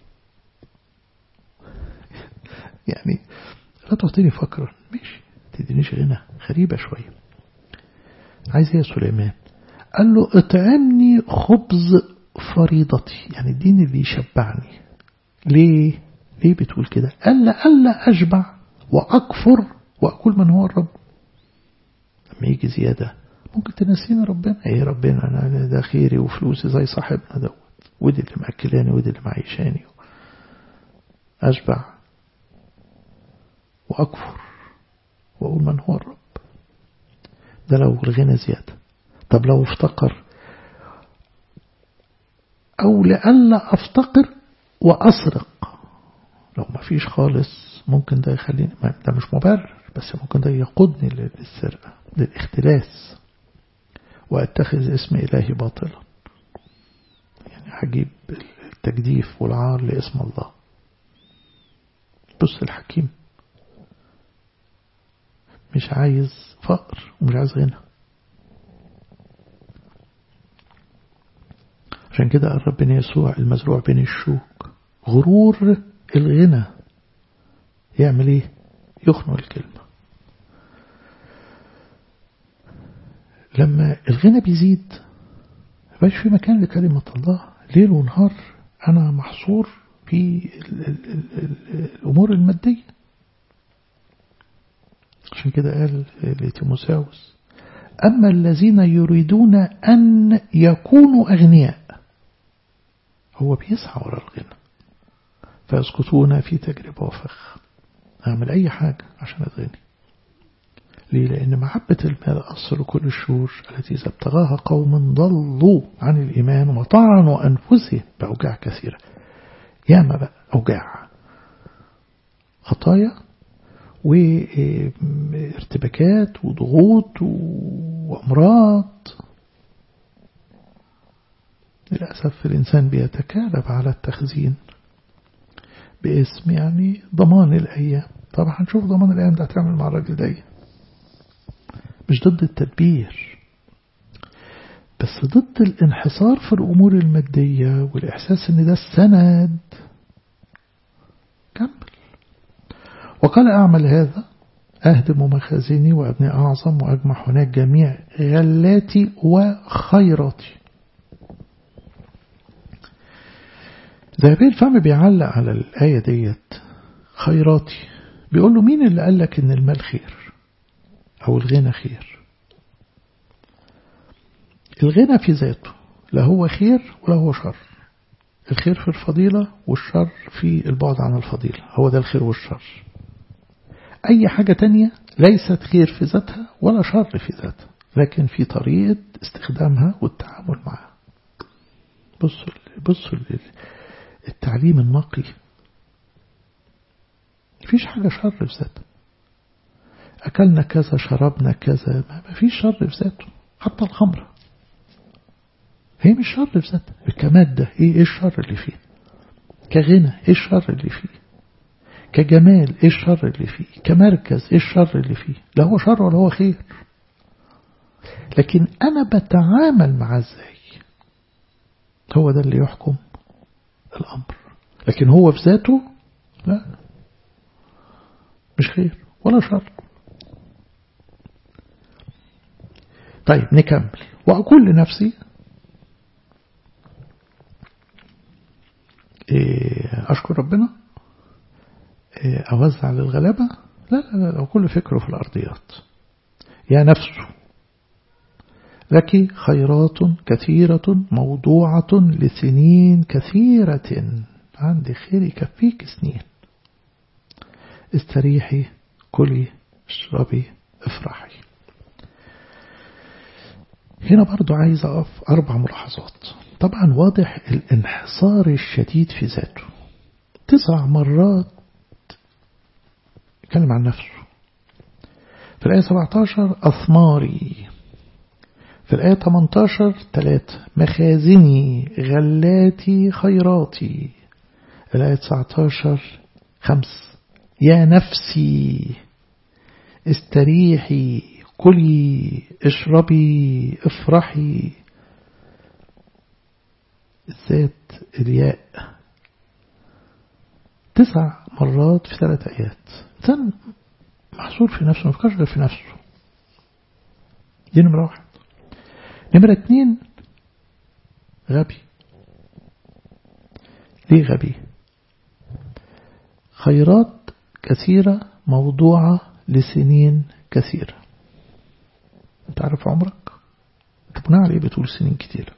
يعني لا تعطيني فقرا ماشي تدينيش غنى غريبة شوية عايز ايه يا سليمان قال له اطعمني خبز فريضتي يعني اديني اللي يشبعني ليه ليه بتقول كده قال لا ألا أشبع وأكفر وأقول من هو الرب لما يجي زيادة ممكن تنسيني ربنا ايه ربنا انا ده خيري وفلوسي زي صاحبنا دوت ودي اللي مأكلاني ودي اللي معيشاني أشبع وأكفر وأقول من هو الرب ده لو الغنى زيادة طب لو افتقر أو لألا أفتقر وأسرق لو ما فيش خالص ممكن ده يخليني ده مش مبرر بس ممكن ده يقودني للسرقة للاختلاس وأتخذ اسم إلهي باطلا يعني هجيب التجديف والعار لاسم الله بص الحكيم مش عايز فقر ومش عايز غنى عشان كده قال ربنا يسوع المزروع بين الشوك غرور الغنى يعمل ايه يخنق الكلمة لما الغنى بيزيد مبقاش في مكان لكلمة الله ليل ونهار أنا محصور في ال ال ال الأمور المادية عشان كده قال لتيموساوس أما الذين يريدون أن يكونوا أغنياء هو بيسعى وراء الغنى فيسقطون في تجربة وفخ أعمل أي حاجة عشان أتغني ليه؟ لأن محبة المال أصل كل الشرور التي إذا ابتغاها قوم ضلوا عن الإيمان وطعنوا أنفسهم بأوجاع كثيرة ياما بقى أوجاع خطايا وارتباكات وضغوط وأمراض للأسف الإنسان بيتكالب على التخزين باسم يعني ضمان الأيام طبعا هنشوف ضمان الأيام ده هتعمل مع الراجل ده مش ضد التدبير بس ضد الانحصار في الأمور المادية والإحساس أن ده السند كمل وقال أعمل هذا أهدم مخازني وأبني أعظم وأجمع هناك جميع غلاتي وخيراتي ذهبي الفم بيعلق على الآية ديت خيراتي بيقول له مين اللي قال لك إن المال خير أو الغنى خير الغنى في ذاته لا هو خير ولا هو شر الخير في الفضيلة والشر في البعد عن الفضيلة هو ده الخير والشر أي حاجة تانية ليست خير في ذاتها ولا شر في ذاتها لكن في طريقة استخدامها والتعامل معها بصوا بصوا التعليم النقي مفيش حاجة شر في ذاتها أكلنا كذا شربنا كذا ما فيش شر في ذاته حتى الخمرة هي مش شر في ذاتها كمادة ايه ايه الشر اللي فيه كغنى ايه الشر اللي فيه كجمال ايه الشر اللي فيه كمركز ايه الشر اللي فيه لا هو شر ولا هو خير لكن أنا بتعامل معاه ازاي هو ده اللي يحكم الأمر لكن هو في ذاته لا مش خير ولا شر طيب نكمل وأقول لنفسي أشكر ربنا أوزع للغلابة لا لا لا كل فكره في الأرضيات يا نفس لك خيرات كثيرة موضوعة لسنين كثيرة عندي خير يكفيك سنين استريحي كلي اشربي افرحي هنا برضو عايز أقف أربع ملاحظات طبعا واضح الانحصار الشديد في ذاته تسع مرات يتكلم عن نفسه في الآية 17 أثماري في الآية 18 ثلاثة مخازني غلاتي خيراتي الآية 19 خمس يا نفسي استريحي كلي اشربي افرحي الذات الياء تسع مرات في ثلاث آيات إنسان محصور في نفسه ما فكرش غير في نفسه دي نمرة واحد نمرة اتنين غبي ليه غبي خيرات كثيرة موضوعة لسنين كثيرة انت عارف عمرك انت بناء عليه بتقول سنين كتيرة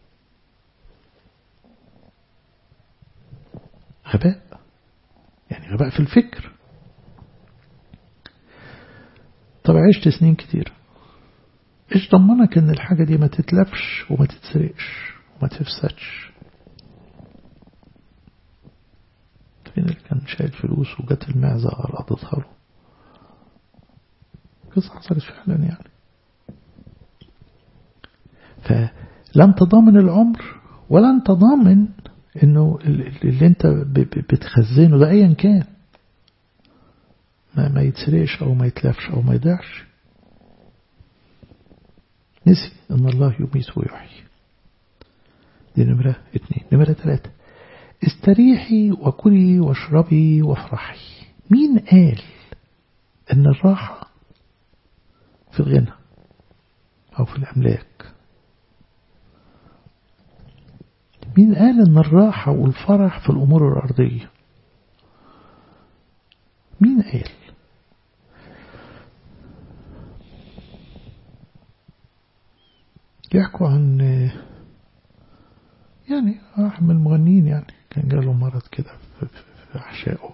غباء يعني غباء في الفكر طب عشت سنين كتير ايش ضمنك ان الحاجة دي ما تتلفش وما تتسرقش وما تفسدش فين اللي كان شايل فلوس وجت المعزة قرضتها له قصة حصلت فعلا يعني فلا انت ضامن العمر ولا انت ضامن انه اللي انت بتخزنه ده ايا كان ما, ما يتسرقش أو ما يتلفش أو ما يضيعش نسي أن الله يميت ويحيي دي نمرة اثنين نمرة ثلاثة استريحي وكلي واشربي وافرحي مين قال ان الراحة في الغنى او في الاملاك مين قال ان الراحة والفرح في الامور الارضية مين قال يحكوا عن يعني واحد من المغنيين يعني كان جاله مرض كده في أحشائه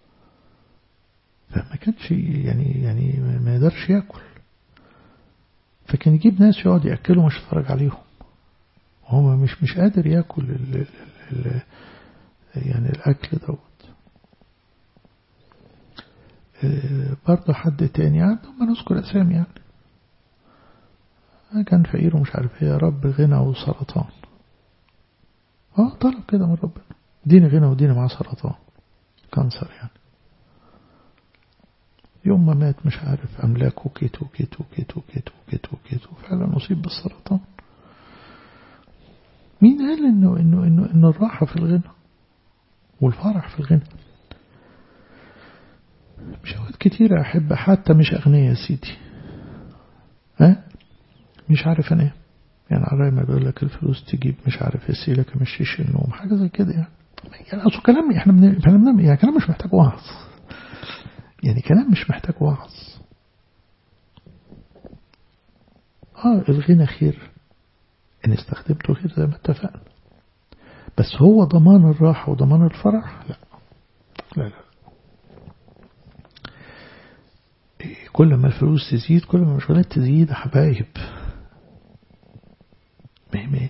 فما كانش يعني يعني ما يقدرش ياكل فكان يجيب ناس يقعد ياكلوا مش يتفرج عليهم هو مش مش قادر ياكل ال ال ال يعني الاكل دوت برضه حد تاني عنده ما نذكر اسامي يعني كان فقير ومش عارف ايه يا رب غنى وسرطان اه طلب كده من ربنا ديني غنى وديني مع سرطان كانسر يعني يوم ما مات مش عارف أملاكه كيتو كيتو كيتو كيتو كيتو كيتو فعلا أصيب بالسرطان مين قال إنه إنه إنه إن الراحة في الغنى والفرح في الغنى مش أوقات كتيرة أحب حتى مش أغنياء يا سيدي ها مش عارف أنام يعني على ما بيقول لك الفلوس تجيب مش عارف يسيلك مشيش النوم حاجة زي كده يعني يعني أصل كلام احنا بنعمل يعني كلام مش محتاج وعظ يعني كلام مش محتاج وعظ اه الغنى خير ان استخدمته خير زي ما اتفقنا بس هو ضمان الراحة وضمان الفرح لا لا لا كل ما الفلوس تزيد كل ما المشغولات تزيد يا حبايب مهمة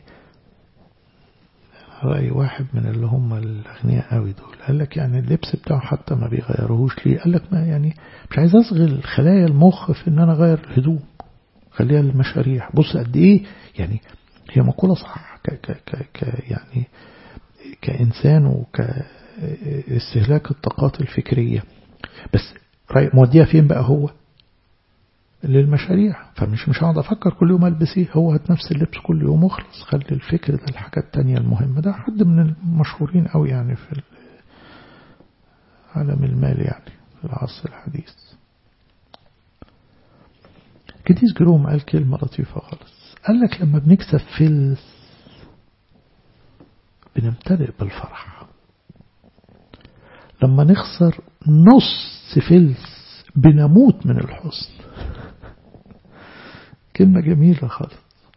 رأي واحد من اللي هم الأغنياء قوي دول قال لك يعني اللبس بتاعه حتى ما بيغيروهوش ليه قال لك ما يعني مش عايز أشغل خلايا المخ في إن أنا أغير الهدوم خليها للمشاريع بص قد إيه يعني هي مقولة صح ك ك ك ك يعني كإنسان وكاستهلاك الطاقات الفكرية بس موديها فين بقى هو للمشاريع فمش مش هقعد افكر كل يوم البس ايه هو هات نفس اللبس كل يوم واخلص خلي الفكر ده الحاجات التانية المهمة ده حد من المشهورين قوي يعني في عالم المال يعني في العصر الحديث كديس جروم قال كلمة لطيفة خالص قال لك لما بنكسب فلس بنمتلئ بالفرح لما نخسر نص فلس بنموت من الحزن كلمة جميلة خالص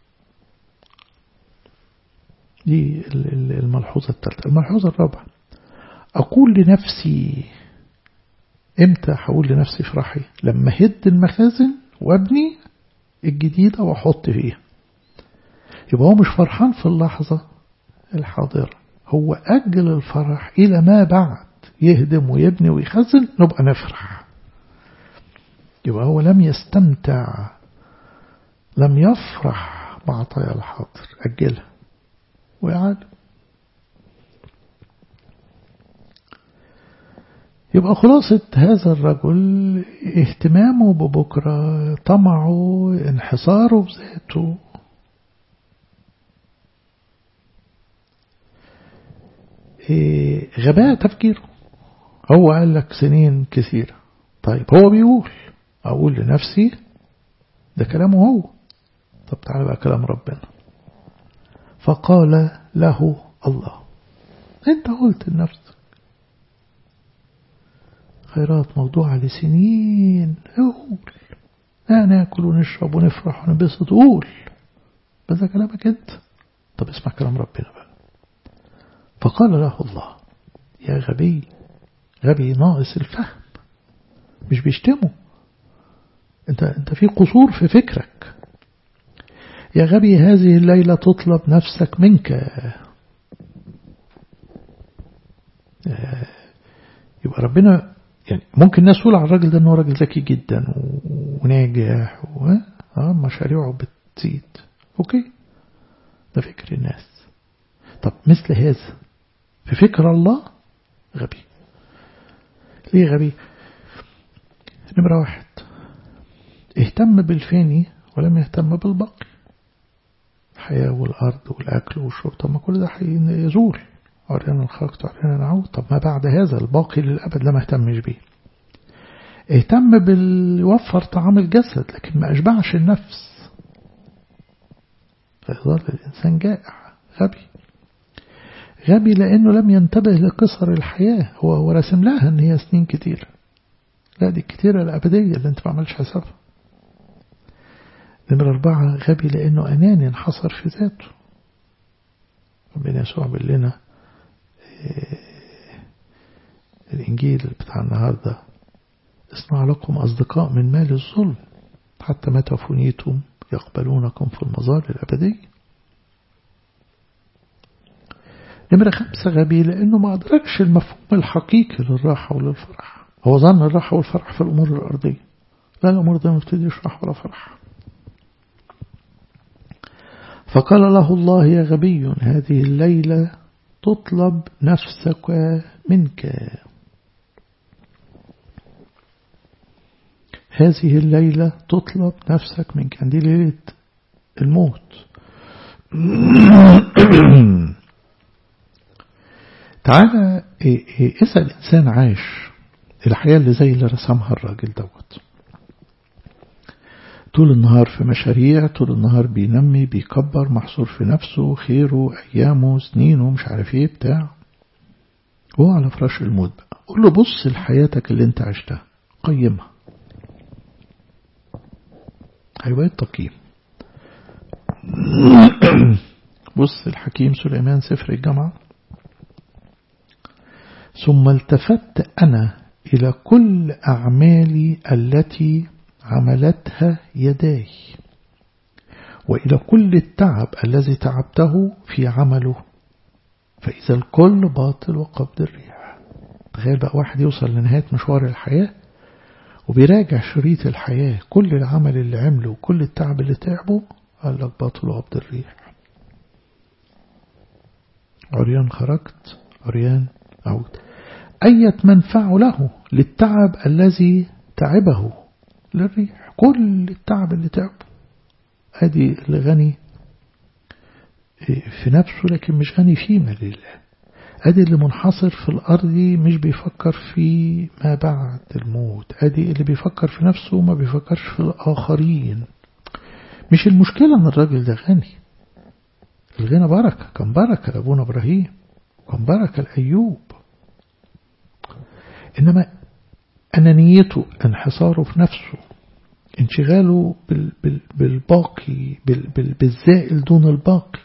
دي الملحوظة الثالثة الملحوظة الرابعة أقول لنفسي إمتى هقول لنفسي افرحي لما هد المخازن وابني الجديدة واحط فيها يبقى هو مش فرحان في اللحظة الحاضرة هو أجل الفرح إلى ما بعد يهدم ويبني ويخزن نبقى نفرح يبقى هو لم يستمتع لم يفرح بعطايا الحاضر أجلها ويعاد يبقى خلاصة هذا الرجل اهتمامه ببكرة طمعه انحصاره بذاته إيه غباء تفكيره هو قال لك سنين كثيرة طيب هو بيقول أقول لنفسي ده كلامه هو طب تعالى بقى كلام ربنا فقال له الله انت قلت لنفسك خيرات موضوعة لسنين قول لا ناكل ونشرب ونفرح ونبسط قول بس ده كلامك انت طب اسمع كلام ربنا بقى فقال له الله يا غبي غبي ناقص الفهم مش بيشتمه انت انت في قصور في فكرك يا غبي هذه الليلة تطلب نفسك منك يبقى ربنا يعني ممكن الناس تقول على الراجل ده انه راجل ذكي جدا وناجح اه مشاريعه بتزيد اوكي ده فكر الناس طب مثل هذا في فكر الله غبي ليه غبي نمرة واحد اهتم بالفاني ولم يهتم بالباقي الحياة والأرض والأكل والشرب طب ما كل ده يزول عريان الخلق عريان العود طب ما بعد هذا الباقي للأبد لا ما اهتمش بيه اهتم بالوفر طعام الجسد لكن ما أشبعش النفس فيظل الإنسان جائع غبي غبي لأنه لم ينتبه لقصر الحياة هو هو رسم لها أن هي سنين كتير لا دي كتيرة الأبدية اللي انت ما عملش حسابها نمرة أربعة غبي لأنه أناني انحصر في ذاته ربنا يسوع بيقول لنا الإنجيل بتاع النهاردة اصنع لكم أصدقاء من مال الظلم حتى متى فنيتم يقبلونكم في المظال الأبدية نمرة خمسة غبي لأنه ما أدركش المفهوم الحقيقي للراحة وللفرح هو ظن الراحة والفرح في الأمور الأرضية لا الأمور دي ما بتديش راحة ولا فرح فقال له الله يا غبي هذه الليلة تطلب نفسك منك هذه الليلة تطلب نفسك منك عندي ليلة الموت تعالى إذا الإنسان عاش الحياة اللي زي اللي رسمها الراجل دوت طول النهار في مشاريع طول النهار بينمي بيكبر محصور في نفسه خيره أيامه سنينه مش عارف ايه بتاع وهو على فراش الموت بقى قول له بص لحياتك اللي انت عشتها قيمها هيبقى التقييم بص الحكيم سليمان سفر الجامعة ثم التفت أنا إلى كل أعمالي التي عملتها يداي وإلى كل التعب الذي تعبته في عمله فإذا الكل باطل وقبض الريح تخيل بقى واحد يوصل لنهاية مشوار الحياة وبيراجع شريط الحياة كل العمل اللي عمله وكل التعب اللي تعبه قال لك باطل وقبض الريح عريان خرجت عريان عود أية منفع له للتعب الذي تعبه للريح كل التعب اللي تعبه ادي اللي غني في نفسه لكن مش غني فيما لله ادي اللي منحصر في الارض مش بيفكر في ما بعد الموت ادي اللي بيفكر في نفسه ما بيفكرش في الاخرين مش المشكلة ان الراجل ده غني الغنى بركة كان بركة لابونا ابراهيم كان بركة لأيوب إنما أنانيته انحصاره في نفسه انشغاله بال بال بالباقي بال بال بالزائل دون الباقي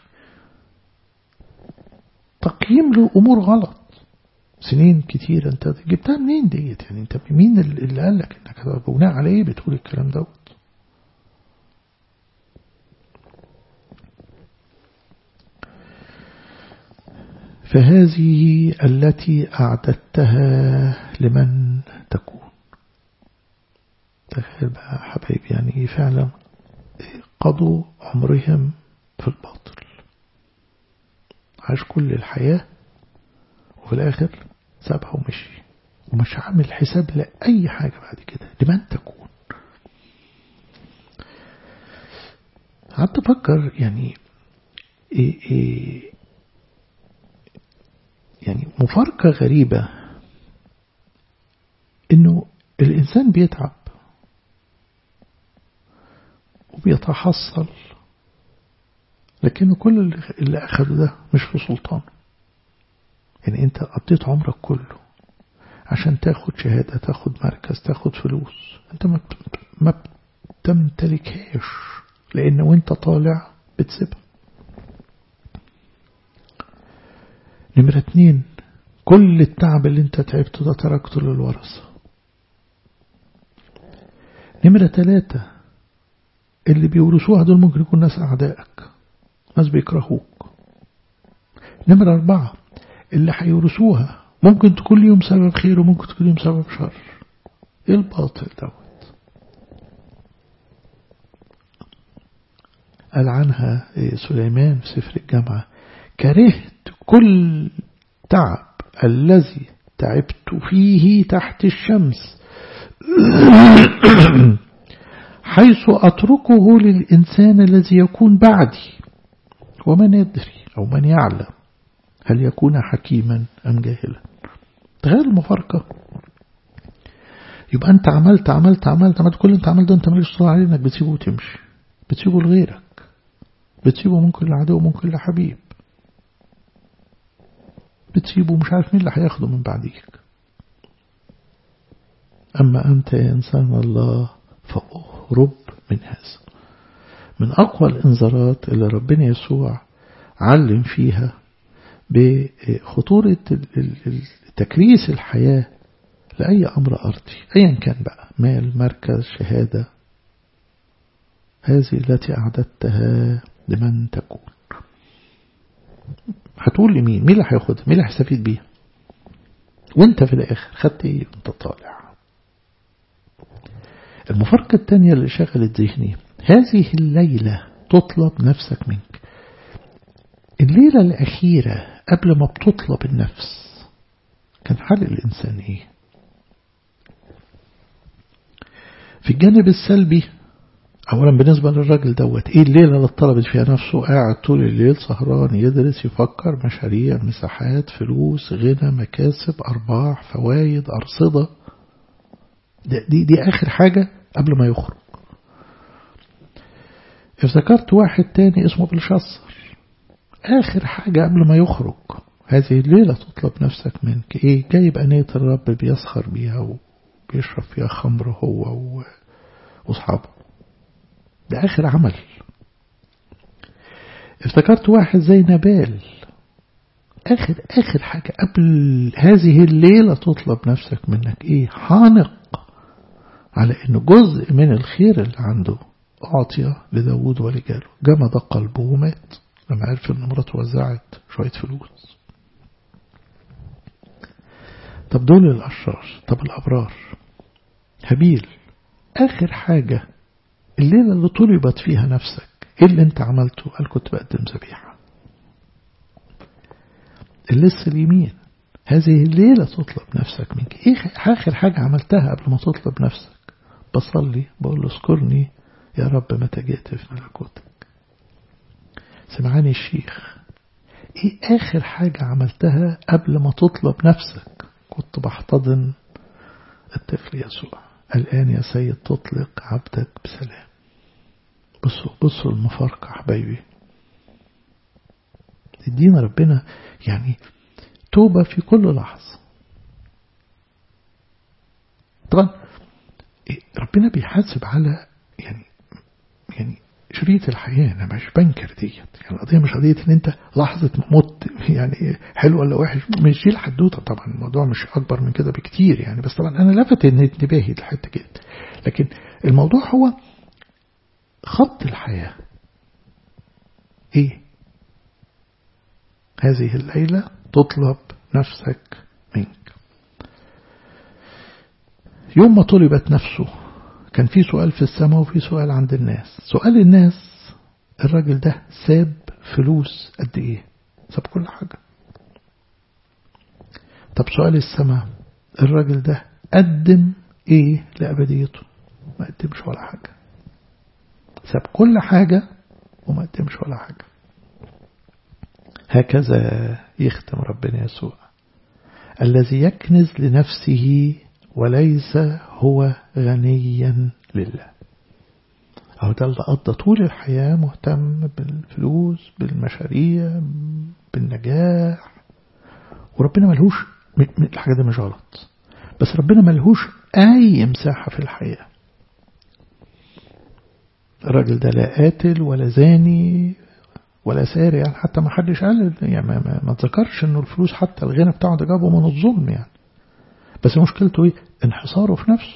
تقييم له أمور غلط سنين كتير انت جبتها منين ديت يعني انت مين اللي قال لك انك بناء على ايه بتقول الكلام دوت فهذه التي أعددتها لمن تكون تخيل بقى حبايب يعني فعلا قضوا عمرهم في الباطل عاش كل الحياة وفي الآخر سابها ومشي ومش عامل حساب لأي حاجة بعد كده لمن تكون قعدت أفكر يعني إيه إيه يعني مفارقة غريبة إنه الإنسان بيتعب وبيتحصل لكنه كل اللي أخده ده مش في سلطانه يعني أنت قضيت عمرك كله عشان تاخد شهادة تاخد مركز تاخد فلوس أنت ما ما بتمتلكهاش لأن وانت طالع بتسيبها نمرة اتنين كل التعب اللي انت تعبته ده تركته للورثة نمرة تلاتة اللي بيورثوها دول ممكن يكون ناس أعدائك ناس بيكرهوك نمرة أربعة اللي هيورثوها ممكن تكون ليهم سبب خير وممكن تكون ليهم سبب شر ايه الباطل دوت قال عنها سليمان في سفر الجامعة كرهت كل تعب الذي تعبت فيه تحت الشمس حيث أتركه للإنسان الذي يكون بعدي ومن يدري أو من يعلم هل يكون حكيما أم جاهلا تغير المفارقة يبقى أنت عملت عملت عملت عملت كل أنت عملت أنت مالكش صلاة عليه أنك بتسيبه وتمشي بتسيبه لغيرك بتسيبه من كل عدو ومن كل حبيب بتسيبه مش عارف مين اللي هياخده من بعديك أما أنت يا إنسان الله فأهرب من هذا من أقوى الإنذارات اللي ربنا يسوع علم فيها بخطورة تكريس الحياة لأي أمر أرضي أيا كان بقى مال مركز شهادة هذه التي أعددتها لمن تكون هتقول لمين مين اللي هياخدها مين اللي هيستفيد بيها وانت في الآخر خدت ايه وانت طالع المفارقة الثانية اللي شغلت ذهني هذه الليلة تطلب نفسك منك الليلة الأخيرة قبل ما بتطلب النفس كان حال الإنسان إيه في الجانب السلبي أولا بالنسبة للراجل دوت إيه الليلة اللي طلبت فيها نفسه قاعد طول الليل سهران يدرس يفكر مشاريع مساحات فلوس غنى مكاسب أرباح فوايد أرصدة دي, دي آخر حاجة قبل ما يخرج افتكرت واحد تاني اسمه بلشصر آخر حاجة قبل ما يخرج هذه الليلة تطلب نفسك منك إيه جايب أنية الرب بيسخر بيها وبيشرب فيها خمر هو وأصحابه ده آخر عمل افتكرت واحد زي نبال آخر آخر حاجة قبل هذه الليلة تطلب نفسك منك إيه حانق على إنه جزء من الخير اللي عنده أعطي لداود ورجاله جمد قلبه ومات لما عرف إن مراته وزعت شوية فلوس طب دول الأشرار طب الأبرار هابيل آخر حاجة الليلة اللي طلبت فيها نفسك إيه اللي أنت عملته قال كنت بقدم ذبيحة اللص اليمين هذه الليلة تطلب نفسك منك إيه آخر حاجة عملتها قبل ما تطلب نفسك بصلي بقول له اذكرني يا رب متى جئت في ملكوتك سمعاني الشيخ ايه اخر حاجة عملتها قبل ما تطلب نفسك كنت بحتضن الطفل يسوع الآن يا سيد تطلق عبدك بسلام بصوا بصوا المفارقة حبايبي تدينا ربنا يعني توبة في كل لحظة طبعا ربنا بيحاسب على يعني يعني شريط الحياة أنا مش بنكر ديت يعني القضية مش قضية إن أنت لحظة موت يعني حلو ولا وحش مش دي الحدوتة طبعا الموضوع مش أكبر من كده بكتير يعني بس طبعا أنا لفت إن انتباهي لحتة كده لكن الموضوع هو خط الحياة إيه هذه الليلة تطلب نفسك منك يوم ما طلبت نفسه كان في سؤال في السماء وفي سؤال عند الناس سؤال الناس الراجل ده ساب فلوس قد ايه ساب كل حاجة طب سؤال السماء الراجل ده قدم ايه لأبديته ما قدمش ولا حاجة ساب كل حاجة وما قدمش ولا حاجة هكذا يختم ربنا يسوع الذي يكنز لنفسه وليس هو غنيا لله أو ده اللي قضى طول الحياة مهتم بالفلوس بالمشاريع بالنجاح وربنا ملهوش الحاجة دي مش غلط بس ربنا ملهوش أي مساحة في الحياة الراجل ده لا قاتل ولا زاني ولا ساري يعني حتى ما حدش قال يعني ما, ما, ما تذكرش انه الفلوس حتى الغنى بتاعه ده جابه من الظلم يعني بس مشكلته ايه انحصاره في نفسه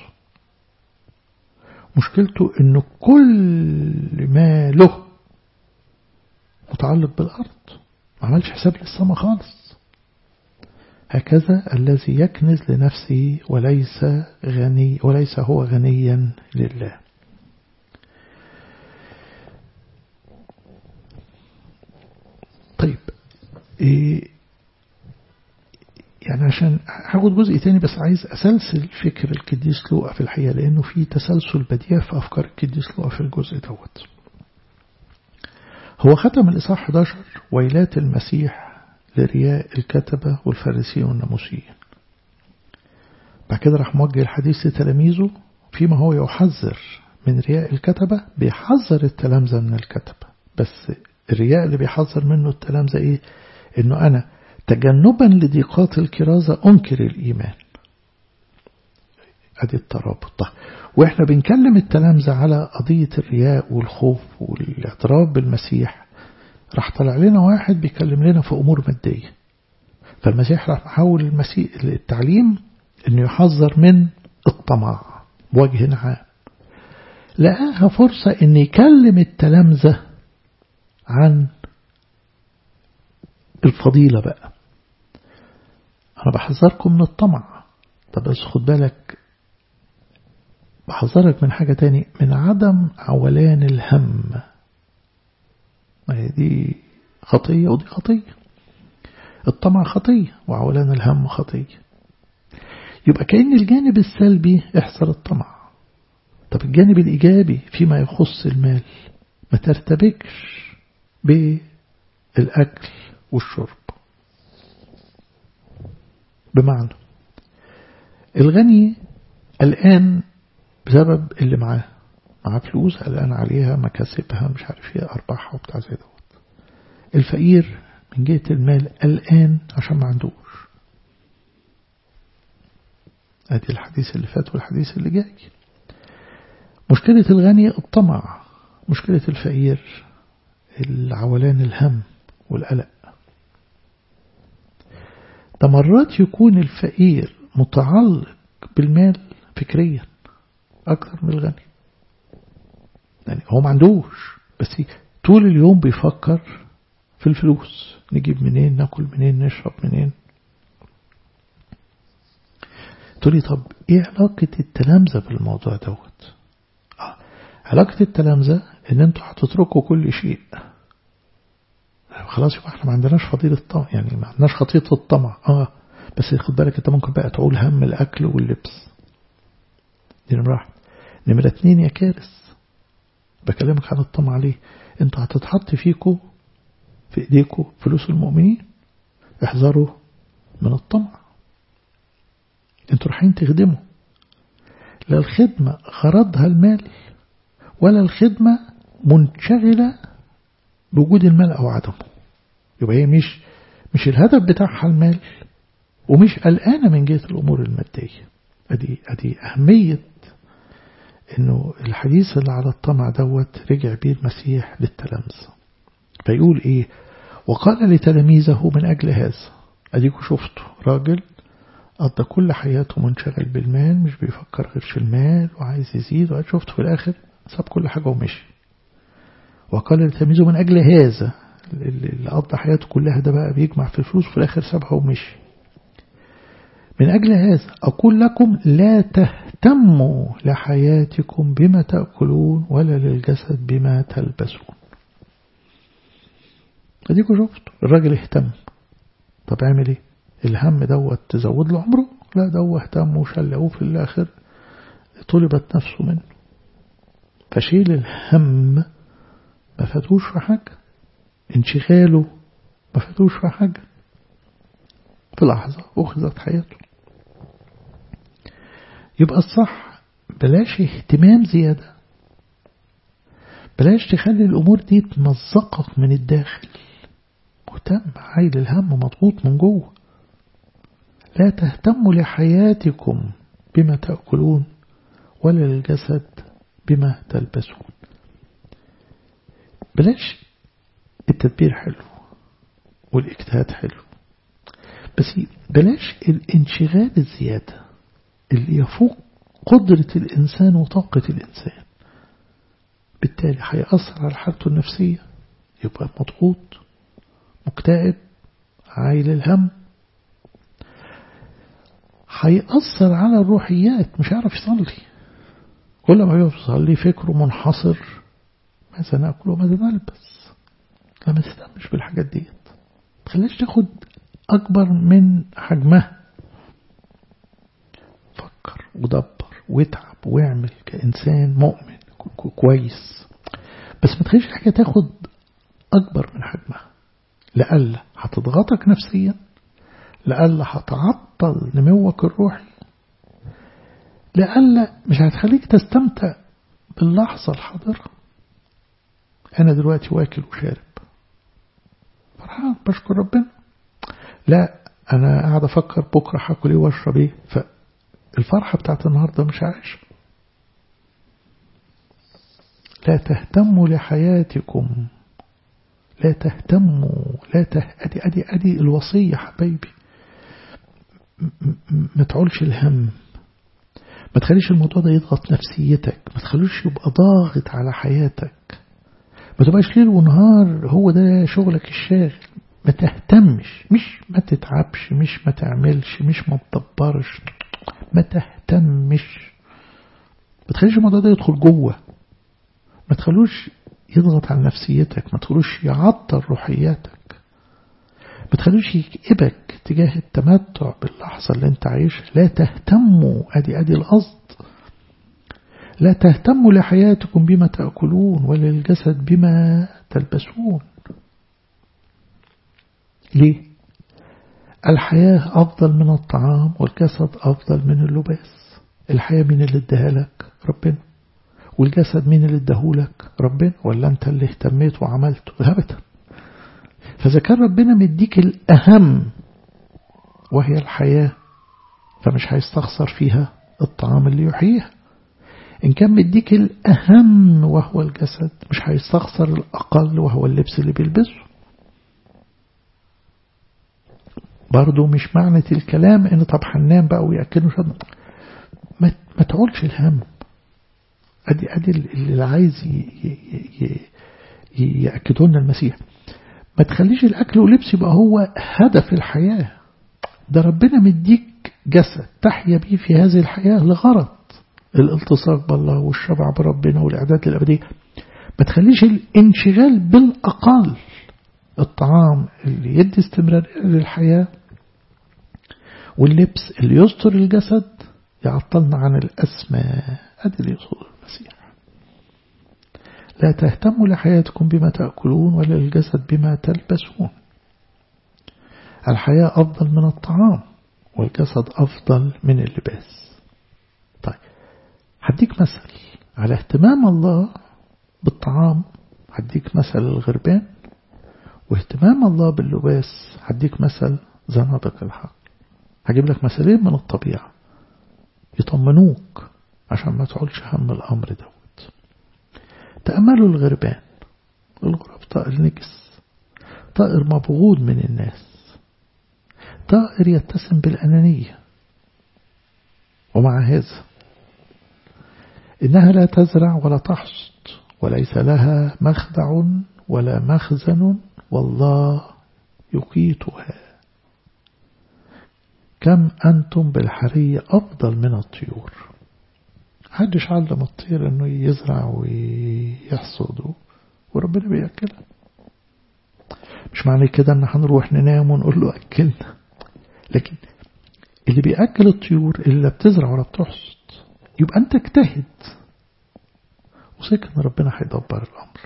مشكلته انه كل ما له متعلق بالارض ما عملش حساب للسماء خالص هكذا الذي يكنز لنفسه وليس غني وليس هو غنيا لله طيب إيه يعني عشان هاخد جزء تاني بس عايز أسلسل فكر القديس لوقا في الحقيقة لأنه في تسلسل بديع في أفكار القديس لوقا في الجزء دوت هو ختم الإصحاح 11 ويلات المسيح لرياء الكتبة والفارسيين والناموسيين بعد كده راح موجه الحديث لتلاميذه فيما هو يحذر من رياء الكتبة بيحذر التلامذة من الكتبة بس الرياء اللي بيحذر منه التلامذة ايه انه انا تجنبا لضيقات الكرازة انكر الايمان ادي الترابط ده واحنا بنكلم التلامذة على قضية الرياء والخوف والاعتراف بالمسيح راح طلع لنا واحد بيكلم لنا في امور مادية فالمسيح راح محول المسيح التعليم انه يحذر من الطمع بوجه عام لقاها فرصة ان يكلم التلامذة عن الفضيلة بقى أنا بحذركم من الطمع طب بس خد بالك بحذرك من حاجة تاني من عدم عولان الهم ما هي دي خطية ودي خطية الطمع خطية وعولان الهم خطية يبقى كأن الجانب السلبي احذر الطمع طب الجانب الإيجابي فيما يخص المال ما ترتبكش بالأكل والشرب بمعنى الغني الآن بسبب اللي معاه معاه فلوس قلقان عليها مكاسبها مش عارف ايه أرباحها وبتاع زي دوت الفقير من جهة المال قلقان عشان ما عندوش ادي الحديث اللي فات والحديث اللي جاي مشكلة الغني الطمع مشكلة الفقير العولان الهم والقلق ده مرات يكون الفقير متعلق بالمال فكريا أكثر من الغني يعني هو ما عندوش بس طول اليوم بيفكر في الفلوس نجيب منين ناكل منين نشرب منين تقولي طب ايه علاقة التلامذة بالموضوع دوت آه. علاقة التلامذة ان انتوا هتتركوا كل شيء خلاص يبقى احنا ما عندناش فضيلة الطمع يعني ما عندناش خطية الطمع اه بس خد بالك انت ممكن بقى تعول هم الاكل واللبس دي نمرة واحد نمرة اتنين يا كارث بكلمك عن الطمع ليه انتوا هتتحط فيكوا في ايديكوا فلوس المؤمنين احذروا من الطمع انتوا رايحين تخدموا لا الخدمة غرضها المال ولا الخدمة منشغلة بوجود المال أو عدمه يبقى هي مش مش الهدف بتاعها المال ومش قلقانة من جهة الأمور المادية أدي, أدي أهمية إنه الحديث اللي على الطمع دوت رجع بيه المسيح للتلامذة فيقول إيه وقال لتلاميذه من أجل هذا أديكوا شفتوا راجل قضى كل حياته منشغل بالمال مش بيفكر غير في المال وعايز يزيد وعايز شفته في الآخر ساب كل حاجة ومشي وقال لتلاميذه من أجل هذا اللي قضى حياته كلها ده بقى بيجمع في الفلوس وفي الآخر سابها ومشي من أجل هذا أقول لكم لا تهتموا لحياتكم بما تأكلون ولا للجسد بما تلبسون اديكوا شفتوا الراجل اهتم طب اعمل ايه الهم دوت تزود له عمره لا ده اهتم وشلقوه في الآخر طلبت نفسه منه فشيل الهم ما فاتوش في حاجة انشغاله ما فاتوش في حاجة في لحظة أخذت حياته يبقى الصح بلاش اهتمام زيادة بلاش تخلي الأمور دي تمزقك من الداخل مهتم عايل الهم مضغوط من جوه لا تهتموا لحياتكم بما تأكلون ولا للجسد بما تلبسون بلاش التدبير حلو والاجتهاد حلو بس بلاش الانشغال الزيادة اللي يفوق قدرة الإنسان وطاقة الإنسان بالتالي هيأثر على حالته النفسية يبقى مضغوط مكتئب عايل الهم هيأثر على الروحيات مش عارف يصلي كل ما يصلي فكره منحصر ماذا نأكل وماذا نلبس لا ما تهتمش بالحاجات ديت تخليش تاخد أكبر من حجمها ودبر واتعب واعمل كإنسان مؤمن كويس بس ما تخليش الحاجة تاخد أكبر من حجمها لألا هتضغطك نفسيا لألا هتعطل نموك الروحي لألا مش هتخليك تستمتع باللحظة الحاضرة أنا دلوقتي واكل وشارب فرحان بشكر ربنا لا أنا قاعد أفكر بكرة هاكل إيه وأشرب إيه فالفرحة بتاعت النهاردة مش عايشة لا تهتموا لحياتكم لا تهتموا لا ته... أدي, أدي, أدي الوصية حبايبي ما تعولش الهم ما تخليش الموضوع ده يضغط نفسيتك ما تخلوش يبقى ضاغط على حياتك ما تبقاش ليل ونهار هو ده شغلك الشاغل ما تهتمش مش ما تتعبش مش ما تعملش مش ما تدبرش ما تهتمش ما تخليش الموضوع ده يدخل جوه ما تخلوش يضغط على نفسيتك ما تخلوش يعطل روحياتك ما تخلوش يكئبك تجاه التمتع باللحظة اللي انت عايشها لا تهتموا ادي ادي القصد لا تهتموا لحياتكم بما تأكلون ولا للجسد بما تلبسون ليه الحياة أفضل من الطعام والجسد أفضل من اللباس الحياة مين اللي اداها لك ربنا والجسد مين اللي اداهولك ربنا ولا انت اللي اهتميت وعملته ابدا فإذا كان ربنا مديك الأهم وهي الحياة فمش هيستخسر فيها الطعام اللي يحييها إن كان مديك الأهم وهو الجسد مش هيستخسر الأقل وهو اللبس اللي بيلبسه برضو مش معنى الكلام إن طب هننام بقى ويأكلوا شد ما, ما تعولش الهم أدي أدي اللي عايز يأكدوا لنا المسيح ما تخليش الأكل واللبس يبقى هو هدف الحياة ده ربنا مديك جسد تحيا به في هذه الحياة لغرض الالتصاق بالله والشبع بربنا والإعداد للأبدية ما تخليش الانشغال بالأقل الطعام اللي يدي استمرارية للحياة واللبس اللي يستر الجسد يعطلنا عن الأسمى أدي اللي يقصد المسيح لا تهتموا لحياتكم بما تأكلون ولا للجسد بما تلبسون الحياة أفضل من الطعام والجسد أفضل من اللباس طيب هديك مثل على اهتمام الله بالطعام هديك مثل الغربان واهتمام الله باللباس هديك مثل زنادق الحق هجيب لك مثلين من الطبيعة يطمنوك عشان ما تعولش هم الأمر دوت تأملوا الغربان الغراب طائر نجس طائر مبغوض من الناس طائر يتسم بالأنانية ومع هذا إنها لا تزرع ولا تحصد وليس لها مخدع ولا مخزن والله يقيتها كم أنتم بالحرية أفضل من الطيور حدش علم الطير أنه يزرع ويحصد وربنا بيأكلها مش معنى كده أن هنروح ننام ونقول له أكلنا لكن اللي بيأكل الطيور اللي لا بتزرع ولا بتحصد يبقى أنت اجتهد وثق ان ربنا هيدبر الأمر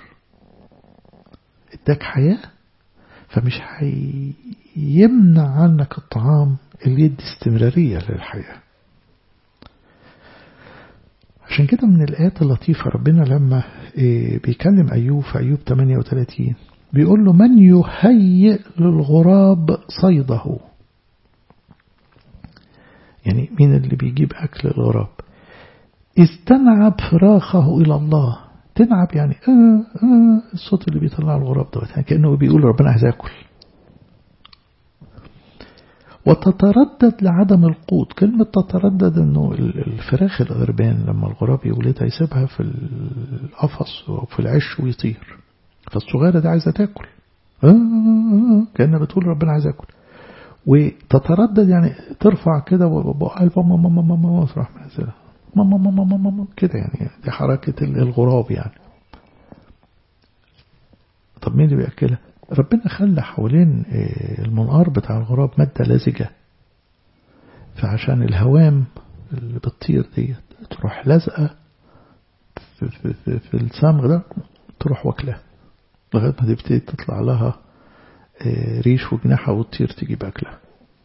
اداك حياة فمش هيمنع عنك الطعام اللي يدي استمرارية للحياة عشان كده من الآيات اللطيفة ربنا لما بيكلم أيوب في أيوب 38 بيقول له من يهيئ للغراب صيده يعني مين اللي بيجيب أكل الغراب استنعب فراخه إلى الله تنعب يعني آه آه الصوت اللي بيطلع الغراب دوت يعني كأنه بيقول ربنا عايز أكل وتتردد لعدم القوت كلمة تتردد أنه الفراخ الغربان لما الغراب يولدها يسيبها في القفص وفي العش ويطير فالصغيرة دي عايزة تاكل آه آه كأنها بتقول ربنا عايز أكل وتتردد يعني ترفع كده وبقى ماما ماما ماما تروح منزلها ماما ماما ماما ماما كده يعني دي حركة الغراب يعني طب مين اللي بيأكلها ربنا خلى حوالين المنقار بتاع الغراب مادة لزجة فعشان الهوام اللي بتطير ديت تروح لازقة في, في, في, في السمغ ده تروح واكلها لغاية ما تبتدي تطلع لها ريش وجناحها وتطير تجيب أكلها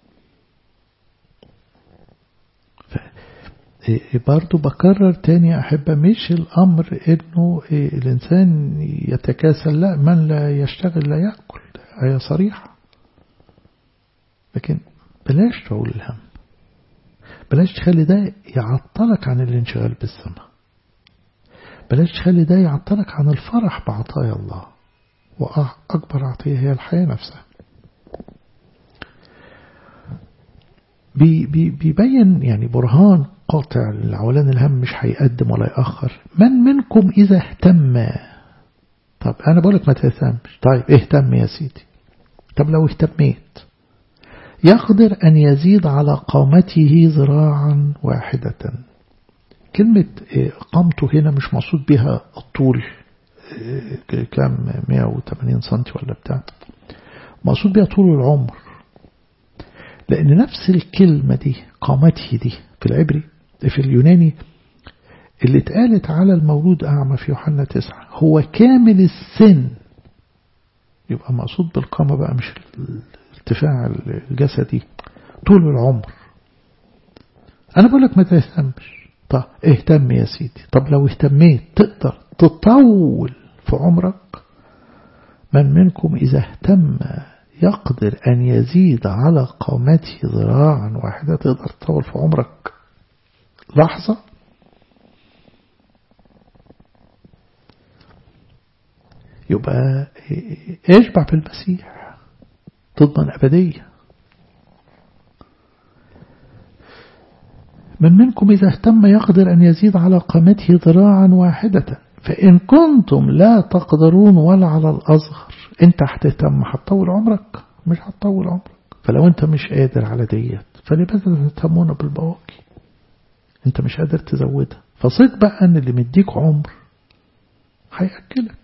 برضو بكرر تاني أحبة مش الأمر إنه الإنسان يتكاسل لا من لا يشتغل لا يأكل آية صريحة لكن بلاش تعول الهم بلاش تخلي ده يعطلك عن الانشغال بالسماء بلاش تخلي ده يعطلك عن الفرح بعطايا الله وأكبر عطية هي الحياة نفسها بي بي بيبين يعني برهان قاطع العولان الهم مش هيقدم ولا يأخر من منكم إذا اهتم طب أنا بقولك ما تهتمش طيب اهتم يا سيدي طب لو اهتميت يقدر أن يزيد على قامته ذراعا واحدة كلمة قامته هنا مش مقصود بها الطول كام 180 سنتي ولا بتاع مقصود بها طول العمر لأن نفس الكلمة دي قامته دي في العبري في اليوناني اللي اتقالت على المولود أعمى في يوحنا تسعة هو كامل السن يبقى مقصود بالقامة بقى مش الارتفاع الجسدي طول العمر أنا بقول لك ما تهتمش طب اهتم يا سيدي طب لو اهتميت تقدر تطول في عمرك من منكم إذا اهتم يقدر أن يزيد على قامته ذراعا واحدة تقدر تطول في عمرك لحظة يبقى اشبع بالمسيح تضمن أبدية من منكم إذا اهتم يقدر أن يزيد على قامته ذراعا واحدة فإن كنتم لا تقدرون ولا على الأصغر انت هتهتم هتطول عمرك مش هتطول عمرك فلو انت مش قادر على ديت فلماذا تهتمون بالبواقي انت مش قادر تزودها فصيد بقى ان اللي مديك عمر هيأكلك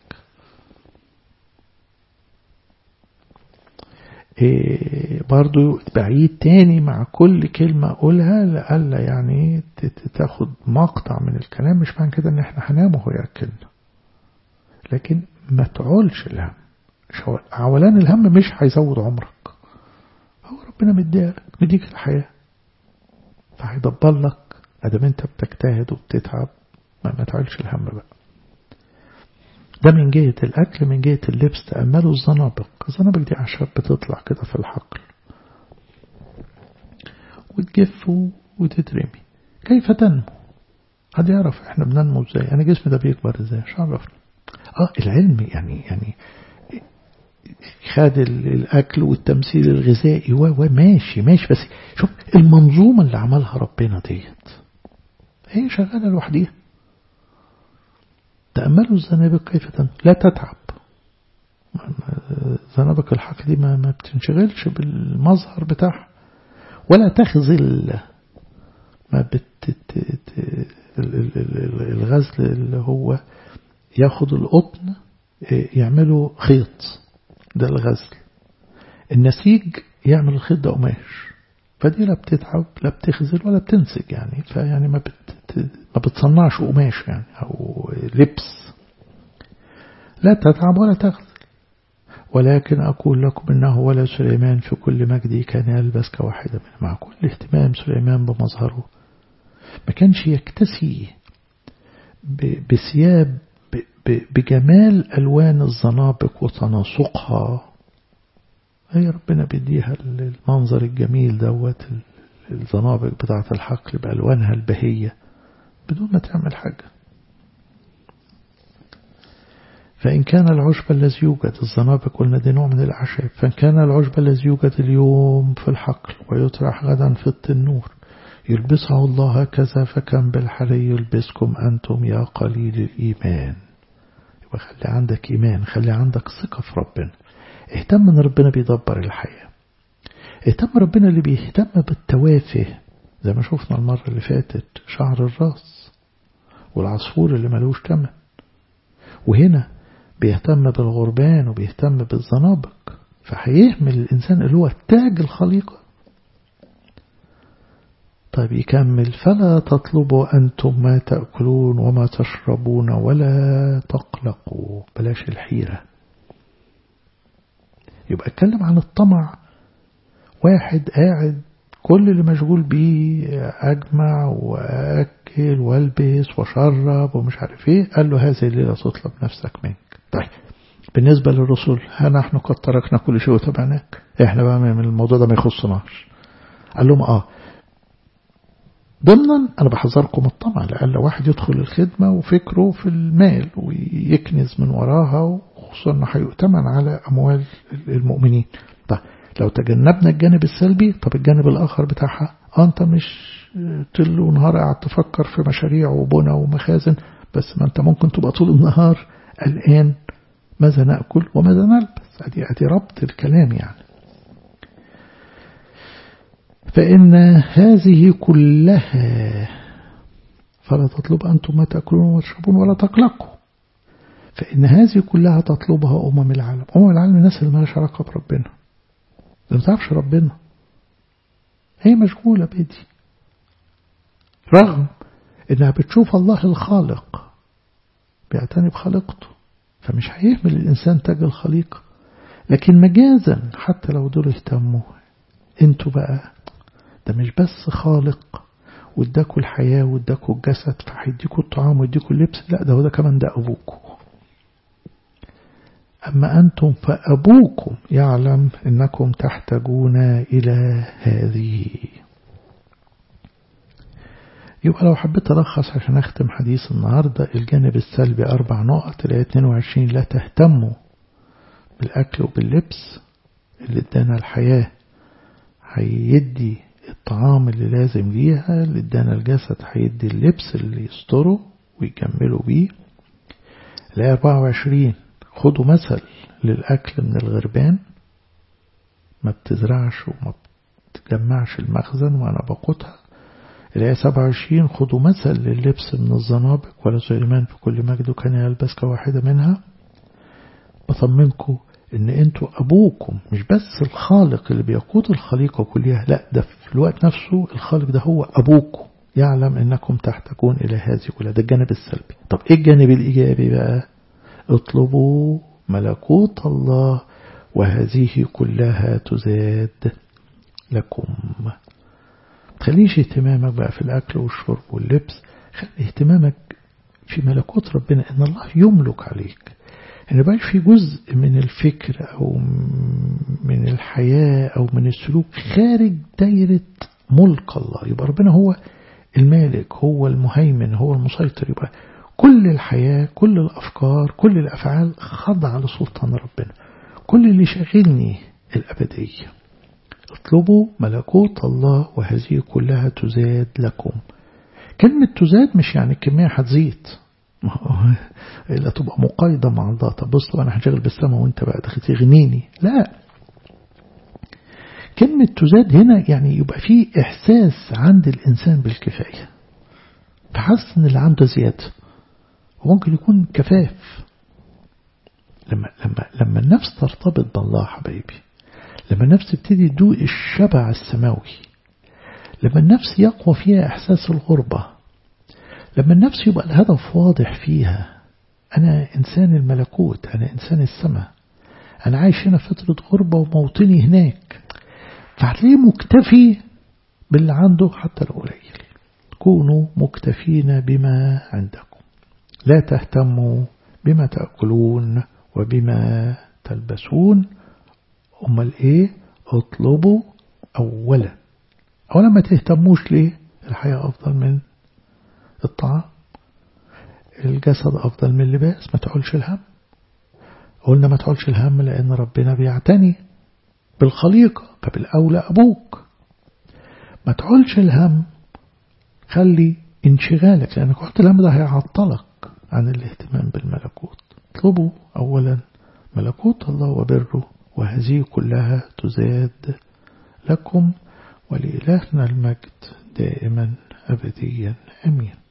إيه برضو بعيد تاني مع كل كلمة أقولها لألا يعني تاخد مقطع من الكلام مش معنى كده ان احنا هنام وهو يأكلنا لكن ما تعولش الهم عولان الهم مش هيزود عمرك هو ربنا مديك مديك الحياة فهيدبر لك ادام انت بتجتهد وبتتعب ما, ما تعولش الهم بقى ده من جهة الأكل من جهة اللبس تأملوا الزنابق الزنابق دي أعشاب بتطلع كده في الحقل وتجف وتترمي كيف تنمو حد يعرف احنا بننمو ازاي انا جسمي ده بيكبر ازاي مش عرفني اه العلم يعني يعني خد الأكل والتمثيل الغذائي وماشي ماشي بس شوف المنظومة اللي عملها ربنا ديت هي شغالة لوحديها تأملوا الزنابق كيف تنمو لا تتعب زنابق الحق دي ما, ما بتنشغلش بالمظهر بتاعها ولا تخزل ما بت الغزل اللي هو ياخد القطن يعمله خيط ده الغزل النسيج يعمل الخيط ده قماش فدي لا بتتعب لا بتخزل ولا بتنسج يعني فيعني ما بت ما بتصنعش قماش يعني او لبس لا تتعب ولا تخزل ولكن أقول لكم إنه ولا سليمان في كل مجده كان يلبس كواحدة من مع كل اهتمام سليمان بمظهره ما كانش يكتسي بثياب بجمال ألوان الزنابق وتناسقها هي ربنا بيديها المنظر الجميل دوت الزنابق بتاعة الحقل بألوانها البهية بدون ما تعمل حاجة فإن كان العشب الذي يوجد الزنابق قلنا دي نوع من الأعشاب فإن كان العشب الذي يوجد اليوم في الحقل ويطرح غدا في التنور يلبسه الله هكذا فكم بالحري يلبسكم أنتم يا قليل الإيمان يبقى خلي عندك إيمان خلي عندك ثقة في ربنا اهتم ان ربنا بيدبر الحياة اهتم ربنا اللي بيهتم بالتوافه زي ما شفنا المرة اللي فاتت شعر الراس والعصفور اللي ملوش تمن وهنا بيهتم بالغربان وبيهتم طيب يكمل فلا تطلبوا أنتم ما تأكلون وما تشربون ولا تقلقوا بلاش الحيرة يبقى اتكلم عن الطمع واحد قاعد كل اللي مشغول بيه أجمع وأكل والبس وشرب ومش عارف ايه قال له هذه الليلة تطلب نفسك منك طيب بالنسبة للرسول ها نحن قد تركنا كل شيء وتبعناك احنا بقى من الموضوع ده ما يخصناش قال لهم اه ضمنا أنا بحذركم الطمع لأن واحد يدخل الخدمة وفكره في المال ويكنز من وراها وخصوصا أنه هيؤتمن على أموال المؤمنين طيب لو تجنبنا الجانب السلبي طب الجانب الآخر بتاعها آه أنت مش طول ونهار قاعد تفكر في مشاريع وبنى ومخازن بس ما أنت ممكن تبقى طول النهار قلقان ماذا نأكل وماذا نلبس أدي أدي ربط الكلام يعني فإن هذه كلها فلا تطلب أنتم ما تأكلون وتشربون ولا تقلقوا فإن هذه كلها تطلبها أمم العالم أمم العالم الناس اللي مالهاش علاقة بربنا اللي ما تعرفش ربنا هي مشغولة بدي رغم إنها بتشوف الله الخالق بيعتني بخالقته فمش هيهمل الإنسان تاج الخليقة لكن مجازا حتى لو دول اهتموا انتوا بقى ده مش بس خالق واداكوا الحياة واداكوا الجسد فهيديكوا الطعام ويديكوا اللبس لا ده هو ده كمان ده أبوكم أما أنتم فأبوكم يعلم أنكم تحتاجون إلى هذه يبقى لو حبيت ألخص عشان أختم حديث النهاردة الجانب السلبي أربع نقط الآية 22 لا تهتموا بالأكل وباللبس اللي ادانا الحياة هيدي الطعام اللي لازم ليها اللي ادانا الجسد هيدي اللبس اللي يستره ويكملوا بيه الآية 24 خدوا مثل للأكل من الغربان ما بتزرعش وما بتجمعش المخزن وأنا بقوتها الآية 27 خدوا مثل لللبس من الزنابق ولا سليمان في كل مجد كان يلبس كواحدة منها بطمنكم ان انتوا ابوكم مش بس الخالق اللي بيقود الخليقة كلها لا ده في الوقت نفسه الخالق ده هو ابوكم يعلم انكم تحتاجون الى هذه كلها ده الجانب السلبي طب ايه الجانب الايجابي بقى اطلبوا ملكوت الله وهذه كلها تزاد لكم تخليش اهتمامك بقى في الاكل والشرب واللبس خلي اهتمامك في ملكوت ربنا ان الله يملك عليك ان بقى في جزء من الفكر او من الحياة او من السلوك خارج دايرة ملك الله يبقى ربنا هو المالك هو المهيمن هو المسيطر يبقى كل الحياة كل الأفكار كل الأفعال خضع لسلطان ربنا كل اللي شاغلني الأبدية اطلبوا ملكوت الله وهذه كلها تزاد لكم كلمة تزاد مش يعني الكمية هتزيد إلا تبقى مقايضة مع الله طب بص أنا هشغل بالسما وانت بقى دخل تغنيني لا كلمة تزاد هنا يعني يبقى فيه إحساس عند الإنسان بالكفاية فحس إن اللي عنده زيادة وممكن يكون كفاف لما لما لما النفس ترتبط بالله حبايبي لما النفس تبتدي تدوق الشبع السماوي لما النفس يقوى فيها إحساس الغربة لما النفس يبقى الهدف واضح فيها أنا إنسان الملكوت أنا إنسان السماء أنا عايش هنا فترة غربة وموطني هناك فهتلاقيه مكتفي باللي عنده حتى لو قليل كونوا مكتفين بما عندكم لا تهتموا بما تأكلون وبما تلبسون أمال إيه اطلبوا أولا أولا ما تهتموش ليه الحياة أفضل من الطعام الجسد أفضل من اللباس ما تعولش الهم قلنا ما تعولش الهم لأن ربنا بيعتني بالخليقة فبالأولى أبوك ما تعولش الهم خلي انشغالك لأنك قلت الهم ده هيعطلك عن الاهتمام بالملكوت اطلبوا أولا ملكوت الله وبره وهذه كلها تزاد لكم ولإلهنا المجد دائما أبديا أمين